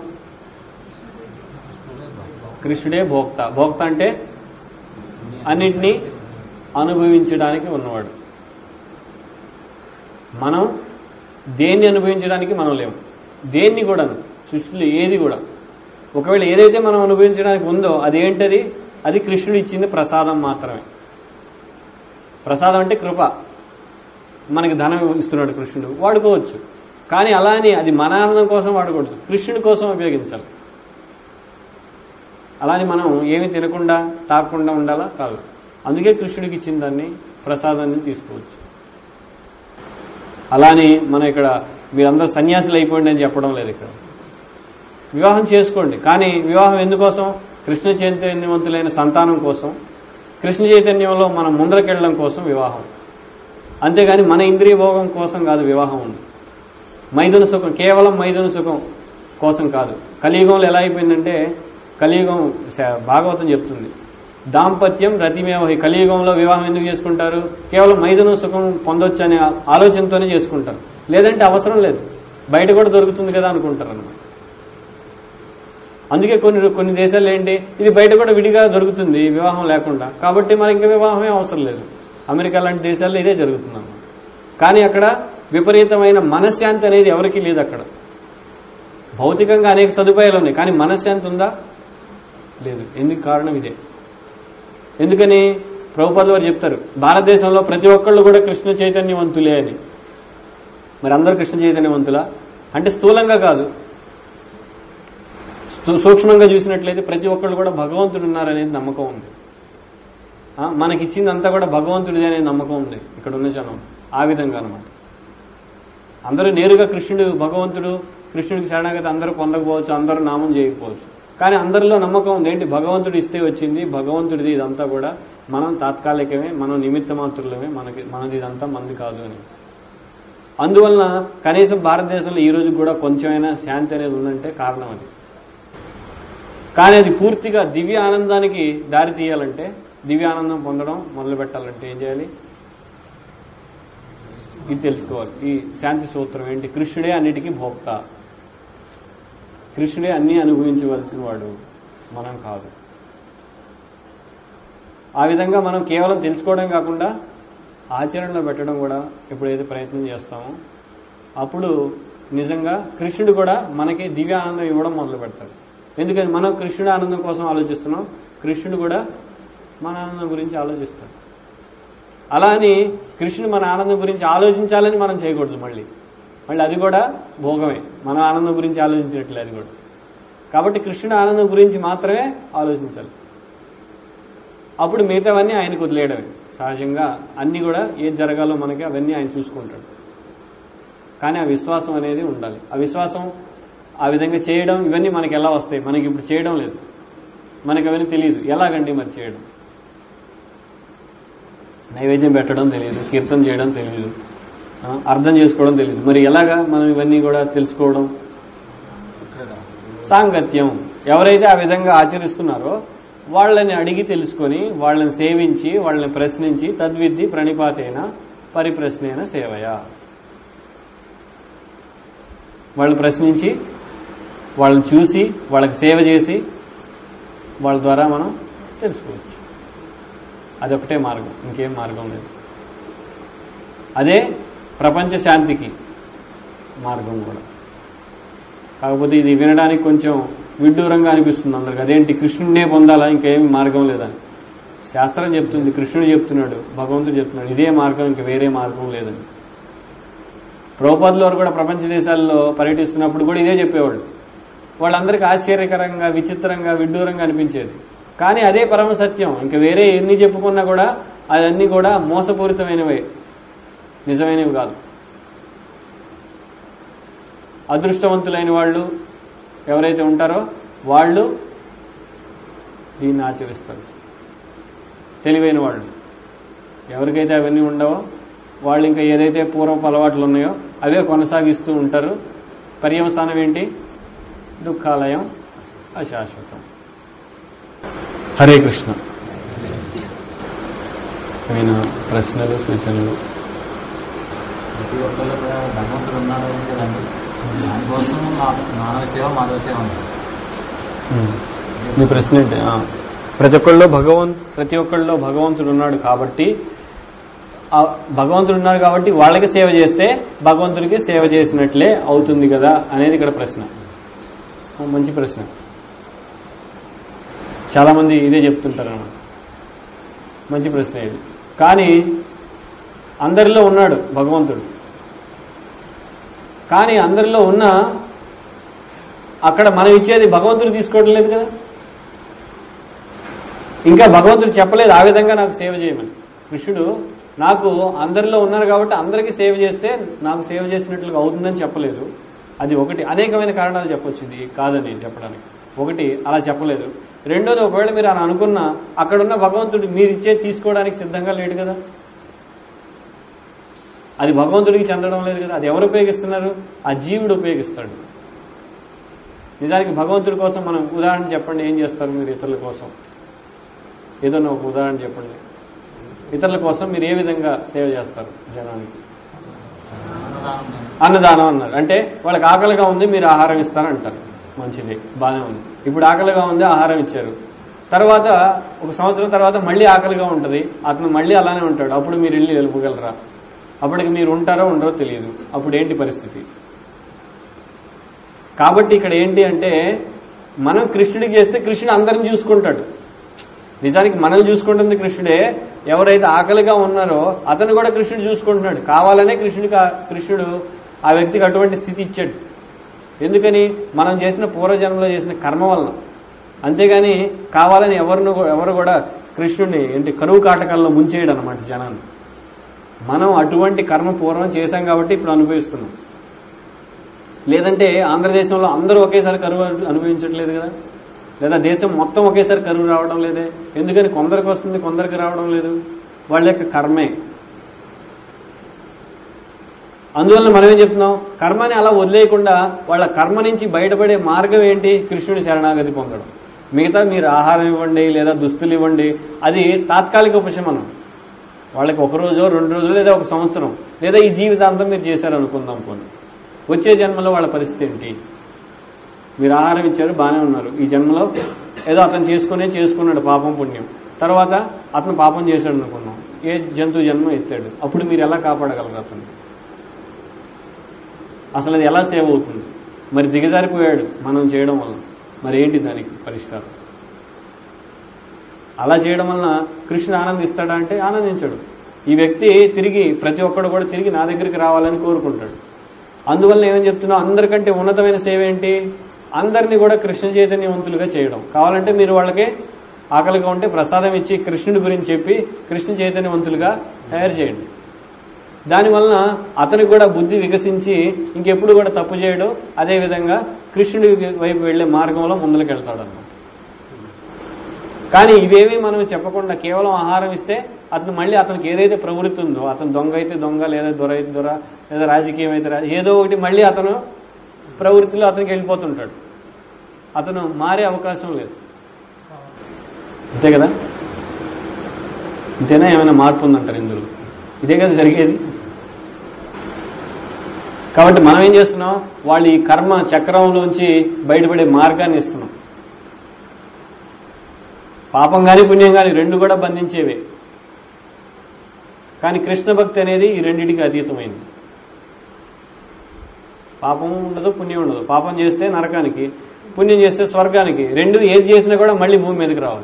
కృష్ణుడే భోక్త భోక్త అంటే అన్నిటినీ అనుభవించడానికి ఉన్నవాడు మనం దేన్ని అనుభవించడానికి మనం లేము దేన్ని కూడా సృష్టిలో ఏది కూడా ఒకవేళ ఏదైతే మనం అనుభవించడానికి ఉందో అదేంటది అది కృష్ణుడు ఇచ్చింది ప్రసాదం మాత్రమే ప్రసాదం అంటే కృప మనకి ధనం ఇస్తున్నాడు కృష్ణుడు వాడుకోవచ్చు కానీ అలా అని అది మన ఆనందం కోసం వాడకూడదు కృష్ణుడి కోసం ఉపయోగించాలి అలాని మనం ఏమి తినకుండా తాగకుండా ఉండాలా కాదు అందుకే కృష్ణుడికి ఇచ్చిన దాన్ని ప్రసాదాన్ని తీసుకోవచ్చు అలాని మనం ఇక్కడ మీరందరూ సన్యాసులు అయిపోండి అని చెప్పడం లేదు ఇక్కడ వివాహం చేసుకోండి కానీ వివాహం ఎందుకోసం కృష్ణ చైతన్యవంతులైన సంతానం కోసం కృష్ణ చైతన్యంలో మనం ముందరకెళ్ళడం కోసం వివాహం అంతేగాని మన ఇంద్రియ భోగం కోసం కాదు వివాహం ఉంది మైదున సుఖం కేవలం మైదున సుఖం కోసం కాదు కలియుగంలో ఎలా అయిపోయిందంటే కలియుగం శ- భాగవతం చెప్తుంది దాంపత్యం రతిమేవ హి. కలియుగంలో వివాహం ఎందుకు చేసుకుంటారు కేవలం మైదున సుఖం పొందొచ్చు అనే ఆలోచనతోనే చేసుకుంటారు లేదంటే అవసరం లేదు బయట కూడా దొరుకుతుంది కదా అనుకుంటారు అన్నమాట అందుకే కొన్ని కొన్ని దేశాల్లో ఏంటి ఇది బయట కూడా విడిగా దొరుకుతుంది వివాహం లేకుండా కాబట్టి మనకి ఇంకా వివాహమే అవసరం లేదు అమెరికా లాంటి దేశాల్లో ఇదే జరుగుతుంది కానీ అక్కడ విపరీతమైన మనశ్శాంతి అనేది ఎవరికీ లేదు అక్కడ భౌతికంగా అనేక సదుపాయాలు ఉన్నాయి కానీ మనశ్శాంతి ఉందా లేదు ఎందుకు కారణం ఇదే ఎందుకని ప్రభుపద వారు చెప్తారు భారతదేశంలో ప్రతి ఒక్కళ్ళు కూడా కృష్ణ చైతన్యవంతులే అని మరి అందరూ కృష్ణ చైతన్యవంతులా అంటే స్థూలంగా కాదు స్థూ- సూక్ష్మంగా చూసినట్లయితే ప్రతి ఒక్కళ్ళు కూడా భగవంతుడు ఉన్నారనేది నమ్మకం ఉంది ఆ, మనకిచ్చిందంతా కూడా భగవంతుడిదే అనే నమ్మకం ఉంది ఇక్కడ ఉన్న జనం ఆ విధంగా అనమాట అందరూ నేరుగా కృష్ణుడు భగవంతుడు కృష్ణుడికి శరణాగతి అందరూ పొందకపోవచ్చు అందరూ నామం చేయకపోవచ్చు కానీ అందరిలో నమ్మకం ఉంది ఏంటి భగవంతుడు ఇస్తే వచ్చింది భగవంతుడిది ఇదంతా కూడా మనం తాత్కాలికమే మనం నిమిత్త మాత్రులమే మనకి మనది ఇదంతా మంది కాదు అని అందువలన కనీసం భారతదేశంలో ఈ రోజు కూడా కొంచెమైనా శాంతి అనేది ఉందంటే కారణం అది కానీ అది పూర్తిగా దివ్య ఆనందానికి దారి తీయాలంటే దివ్య ఆనందం పొందడం మొదలు పెట్టాలంటే ఏం చేయాలి ఇది తెలుసుకోవాలి ఈ శాంతి సూత్రం ఏంటి కృష్ణుడే అన్నిటికీ భోక్త కృష్ణుడే అన్ని అనుభవించవలసిన వాడు మనం కాదు ఆ విధంగా మనం కేవలం తెలుసుకోవడం కాకుండా ఆచరణలో పెట్టడం కూడా ఎప్పుడైతే ప్రయత్నం చేస్తామో అప్పుడు నిజంగా కృష్ణుడు కూడా మనకి దివ్య ఆనందం ఇవ్వడం మొదలు పెడతాడు ఎందుకని మనం కృష్ణుడి ఆనందం కోసం ఆలోచిస్తున్నాం కృష్ణుడు కూడా మన ఆనందం గురించి ఆలోచిస్తాడు అలా అని కృష్ణుడు మన ఆనందం గురించి ఆలోచించాలని మనం చేయకూడదు మళ్ళీ మళ్ళీ అది కూడా భోగమే మన ఆనందం గురించి ఆలోచించినట్లే అది కూడా కాబట్టి కృష్ణుడి ఆనందం గురించి మాత్రమే ఆలోచించాలి అప్పుడు మిగతావన్నీ ఆయనకు వదిలేయడమే సహజంగా అన్ని కూడా ఏది జరగాలో మనకి అవన్నీ ఆయన చూసుకుంటాడు కానీ ఆ విశ్వాసం అనేది ఉండాలి ఆ విశ్వాసం ఆ విధంగా చేయడం ఇవన్నీ మనకి ఎలా వస్తాయి మనకి ఇప్పుడు చేయడం లేదు మనకి అవన్నీ తెలియదు ఎలాగండి మరి చేయడం నైవేద్యం పెట్టడం తెలియదు కీర్తన చేయడం తెలియదు ఆ, అర్థం చేసుకోవడం తెలియదు మరి ఎలాగా మనం ఇవన్నీ కూడా తెలుసుకోవడం సాంగత్యం ఎవరైతే ఆ విధంగా ఆచరిస్తున్నారో వాళ్ళని అడిగి తెలుసుకొని వాళ్ళని సేవించి వాళ్ళని ప్రశ్నించి తద్విద్ది ప్రణిపాతైన పరిప్రశ్నైన సేవయ వాళ్ళని ప్రశ్నించి వాళ్ళని చూసి వాళ్ళకి సేవ చేసి వాళ్ళ ద్వారా మనం తెలుసుకోవచ్చు అదొకటే మార్గం ఇంకేం మార్గం లేదు అదే ప్రపంచ శాంతికి మార్గం కూడా కాకపోతే ఇది వినడానికి కొంచెం విడ్డూరంగా అనిపిస్తుంది అందరికి అదేంటి కృష్ణుడినే పొందాలా ఇంకేం మార్గం లేదని శాస్త్రం చెప్తుంది కృష్ణుడు చెప్తున్నాడు భగవంతుడు చెప్తున్నాడు ఇదే మార్గం ఇంక వేరే మార్గం లేదని ప్రభుపాదుల వారు కూడా ప్రపంచ దేశాల్లో పర్యటిస్తున్నప్పుడు కూడా ఇదే చెప్పేవాళ్ళు వాళ్ళందరికీ ఆశ్చర్యకరంగా విచిత్రంగా విడ్డూరంగా అనిపించేది కానీ అదే పరమ సత్యం ఇంకా వేరే ఎన్ని చెప్పుకున్నా కూడా అవన్నీ కూడా మోసపూరితమైనవే నిజమైనవి కాదు అదృష్టవంతులైన వాళ్ళు ఎవరైతే ఉంటారో వాళ్ళు దీన్ని ఆచరిస్తారు తెలివైన వాళ్ళు ఎవరికైతే అవన్నీ ఉండవో వాళ్ళు ఇంకా ఏదైతే పూర్వపు అలవాట్లు ఉన్నాయో అవే కొనసాగిస్తూ ఉంటారు పర్యవసానం ఏంటి దుఃఖాలయం అశాశ్వతం హరే కృష్ణ అయిన ప్రశ్నలు సూచనలు ప్రతి ఒక్కళ్ళు కూడా భగవంతుడు ఉన్నాడు అని కదండి దానికోసం మా- మానవ సేవ మాధవ సేవ ఉంది ఉమ్. మీ ప్రశ్న ఏంటి ఆ. ప్రతి ఒక్కళ్ళలో భగవంత్ ప్రతి ఒక్కళ్ళలో భగవంతుడు ఉన్నాడు కాబట్టి ఆ భగవంతుడు ఉన్నాడు కాబట్టి వాళ్ళకి సేవ చేస్తే భగవంతుడికి సేవ చేసినట్లే అవుతుంది కదా అనేది ఇక్కడ ప్రశ్న ఓ మంచి ప్రశ్న చాలా మంది ఇదే చెప్తుంటారు అన్నమాట మంచి ప్రశ్న ఇది కానీ అందరిలో ఉన్నాడు భగవంతుడు కానీ అందరిలో ఉన్న అక్కడ మనం ఇచ్చేది భగవంతుడు తీసుకోవడం లేదు కదా ఇంకా భగవంతుడు చెప్పలేదు ఆ విధంగా నాకు సేవ చేయమని కృష్ణుడు నాకు అందరిలో ఉన్నారు కాబట్టి అందరికీ సేవ చేస్తే నాకు సేవ చేసినట్లుగా అవుతుందని చెప్పలేదు అది ఒకటి అనేకమైన కారణాలు చెప్పొచ్చు ఇది కాదని చెప్పడానికి ఒకటి అలా చెప్పలేదు రెండోది ఒకవేళ మీరు అలా అనుకున్నా అక్కడున్న భగవంతుడు మీరు ఇచ్చేది తీసుకోవడానికి సిద్ధంగా లేడు కదా అది భగవంతుడికి చెందడం లేదు కదా అది ఎవరు ఉపయోగిస్తున్నారు ఆ జీవుడు ఉపయోగిస్తాడు నిజానికి భగవంతుడి కోసం మనం ఉదాహరణ చెప్పండి ఏం చేస్తారు మీరు ఇతరుల కోసం ఏదన్నా ఒక ఉదాహరణ చెప్పండి ఇతరుల కోసం మీరు ఏ విధంగా సేవ చేస్తారు జనానికి అన్నదానం అన్నదానం అన్నారు అంటే వాళ్ళకి ఆకలిగా ఉంది మీరు ఆహారం ఇస్తారంటారు మంచిది బాగానే ఉంది ఇప్పుడు ఆకలిగా ఉంది ఆహారం ఇచ్చారు తర్వాత ఒక సంవత్సరం తర్వాత మళ్ళీ ఆకలిగా ఉంటుంది అతను మళ్ళీ అలానే ఉంటాడు అప్పుడు మీరు వెళ్ళి వెళ్ళగలరా అప్పటికి మీరు ఉంటారో ఉండరో తెలియదు అప్పుడు ఏంటి పరిస్థితి కాబట్టి ఇక్కడ ఏంటి అంటే మనం కృష్ణుడికి చేస్తే కృష్ణుడు అందరిని చూసుకుంటాడు నిజానికి మనల్ని చూసుకుంటుంది కృష్ణుడే ఎవరైతే ఆకలిగా ఉన్నారో అతను కూడా కృష్ణుడు చూసుకుంటున్నాడు కావాలనే కృష్ణుడికి ఆ- కృష్ణుడు ఆ వ్యక్తికి అటువంటి స్థితి ఇచ్చాడు ఎందుకని మనం చేసిన పూర్వజన్మలో చేసిన కర్మ వలన అంతేగాని కావాలని ఎవరిను ఎవరు కూడా కృష్ణుడిని ఏంటి కరువు కాటకాల్లో ముంచేయడం అనమాట జనాన్ని మనం అటువంటి కర్మ పూర్వం చేశాం కాబట్టి ఇప్పుడు అనుభవిస్తున్నాం లేదంటే ఆంధ్రదేశంలో అందరూ ఒకేసారి కరువు అనుభవించట్లేదు కదా లేదా దేశం మొత్తం ఒకేసారి కరువు రావడం లేదే ఎందుకని కొందరికి వస్తుంది కొందరికి రావడం లేదు వాళ్ళ యొక్క కర్మే అందువల్ల మనం ఏం చెప్తున్నాం కర్మని అలా వదిలేయకుండా వాళ్ళ కర్మ నుంచి బయటపడే మార్గం ఏంటి కృష్ణుడి శరణాగతి పొందడం మిగతా మీరు ఆహారం ఇవ్వండి లేదా దుస్తులు ఇవ్వండి అది తాత్కాలిక ఉపశమనం వాళ్ళకి ఒక రోజు రెండు రోజులు లేదా ఒక సంవత్సరం లేదా ఈ జీవితాంతం మీరు చేశారనుకుందాం పోనీ వచ్చే జన్మలో వాళ్ళ పరిస్థితి ఏంటి మీరు ఆహారం ఇచ్చారు బాగానే ఉన్నారు ఈ జన్మలో ఏదో అతను చేసుకునే చేసుకున్నాడు పాపం పుణ్యం తర్వాత అతను పాపం చేశాడు అనుకున్నాం ఏ జంతు జన్మ ఎత్తాడు అప్పుడు మీరు ఎలా కాపాడగలరు అతను అసలు అది ఎలా సేవ్ అవుతుంది మరి దిగజారిపోయాడు మనం చేయడం వల్ల మరి ఏంటి దానికి పరిష్కారం అలా చేయడం వలన కృష్ణుడు ఆనందిస్తాడా అంటే ఆనందించాడు ఈ వ్యక్తి తిరిగి ప్రతి ఒక్కడు కూడా తిరిగి నా దగ్గరికి రావాలని కోరుకుంటాడు అందువల్ల ఏమని చెప్తున్నా అందరికంటే ఉన్నతమైన సేవ ఏంటి అందరినీ కూడా కృష్ణ చైతన్యవంతులుగా చేయడం కావాలంటే మీరు వాళ్ళకి ఆకలిగా ఉంటే ప్రసాదం ఇచ్చి కృష్ణుడి గురించి చెప్పి కృష్ణ చైతన్యవంతులుగా తయారు చేయండి దానివలన అతనికి కూడా బుద్ధి వికసించి ఇంకెప్పుడు కూడా తప్పు చేయడు అదేవిధంగా కృష్ణుడి వైపు వెళ్లే మార్గంలో ముందుకెళ్తాడు అన్నమాట కానీ ఇవేమీ మనం చెప్పకుండా కేవలం ఆహారం ఇస్తే అతను మళ్ళీ అతనికి ఏదైతే ప్రవృత్తి ఉందో అతను దొంగ అయితే దొంగ లేదా దొర అయితే దొర లేదా రాజకీయం అయితే రా- ఏదో ఒకటి మళ్ళీ అతను ప్రవృత్తిలో అతనికి వెళ్ళిపోతుంటాడు అతను మారే అవకాశం లేదు అంతే కదా ఇంతేనా ఏమైనా మార్పు ఉందంటారు ఇందులో ఇదే కదా జరిగేది కాబట్టి మనం ఏం చేస్తున్నాం వాళ్ళు ఈ కర్మ చక్రంలోంచి బయటపడే మార్గాన్ని ఇస్తున్నాం పాపం కానీ పుణ్యం కానీ రెండు కూడా బంధించేవే కానీ కృష్ణ భక్తి అనేది ఈ రెండింటికి అతీతమైంది పాపం ఉండదు పుణ్యం ఉండదు పాపం చేస్తే నరకానికి పుణ్యం చేస్తే స్వర్గానికి రెండు ఏది చేసినా కూడా మళ్ళీ భూమి మీదకి రావాలి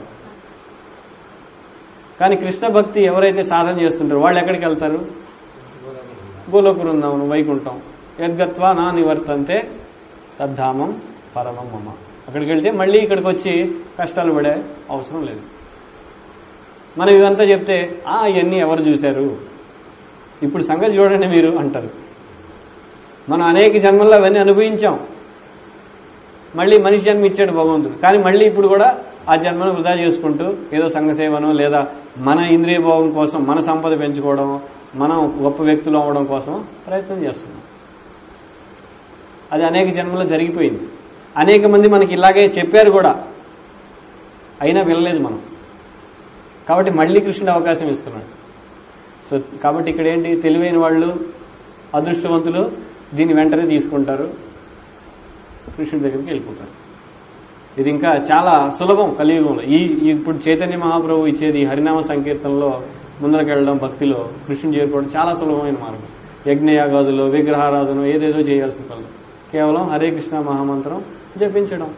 కానీ కృష్ణ భక్తి ఎవరైతే సాధన చేస్తుంటారో వాళ్ళు ఎక్కడికి వెళ్తారు గోలోక బృందావనం వైకుంఠం యద్గత్వా నా నివర్తంతే తద్ధామం పరమం మమ అక్కడికి వెళ్తే మళ్ళీ ఇక్కడికి వచ్చి కష్టాలు పడే అవసరం లేదు మనం ఇదంతా చెప్తే ఆ ఇవన్నీ ఎవరు చూశారు ఇప్పుడు సంగతి చూడండి మీరు అంటారు మనం అనేక జన్మల్లో అవన్నీ అనుభవించాం మళ్ళీ మనిషి జన్మ ఇచ్చాడు భగవంతుడు కానీ మళ్ళీ ఇప్పుడు కూడా ఆ జన్మను వృధా చేసుకుంటూ ఏదో సంఘసేవనో లేదా మన ఇంద్రియ భోగం కోసం మన సంపద పెంచుకోవడం మనం గొప్ప వ్యక్తులు అవ్వడం కోసం ప్రయత్నం చేస్తున్నాం అది అనేక జన్మలో జరిగిపోయింది అనేక మంది మనకి ఇలాగే చెప్పారు కూడా అయినా వినలేదు మనం కాబట్టి మళ్ళీ కృష్ణుడు అవకాశం ఇస్తున్నాడు సో కాబట్టి ఇక్కడ ఏంటి తెలివైన వాళ్ళు అదృష్టవంతులు దీన్ని వెంటనే తీసుకుంటారు కృష్ణుడి దగ్గరికి వెళ్ళిపోతారు ఇది ఇంకా చాలా సులభం కలియుగంలో ఈ ఈ ఇప్పుడు చైతన్య మహాప్రభు ఇచ్చేది ఈ హరినామ సంకీర్తనలో ముందరకెళ్ళడం భక్తిలో కృష్ణుని చేరుకోవడం చాలా సులభమైన మార్గం యజ్ఞయాగాదులు విగ్రహారాధన ఏదేదో చేయాల్సిన పనులు కేవలం హరే కృష్ణ మహామంత్రం జపించడం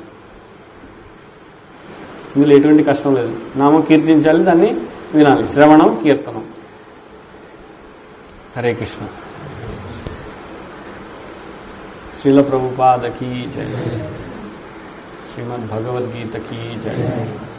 ఇందులో ఎటువంటి కష్టం లేదు నామం కీర్తించాలి దాన్ని వినాలి శ్రవణం కీర్తనం హరే కృష్ణ శ్రీల ప్రభుపాద కీ జయ శ్రీమద్ భగవద్గీత కీ జయ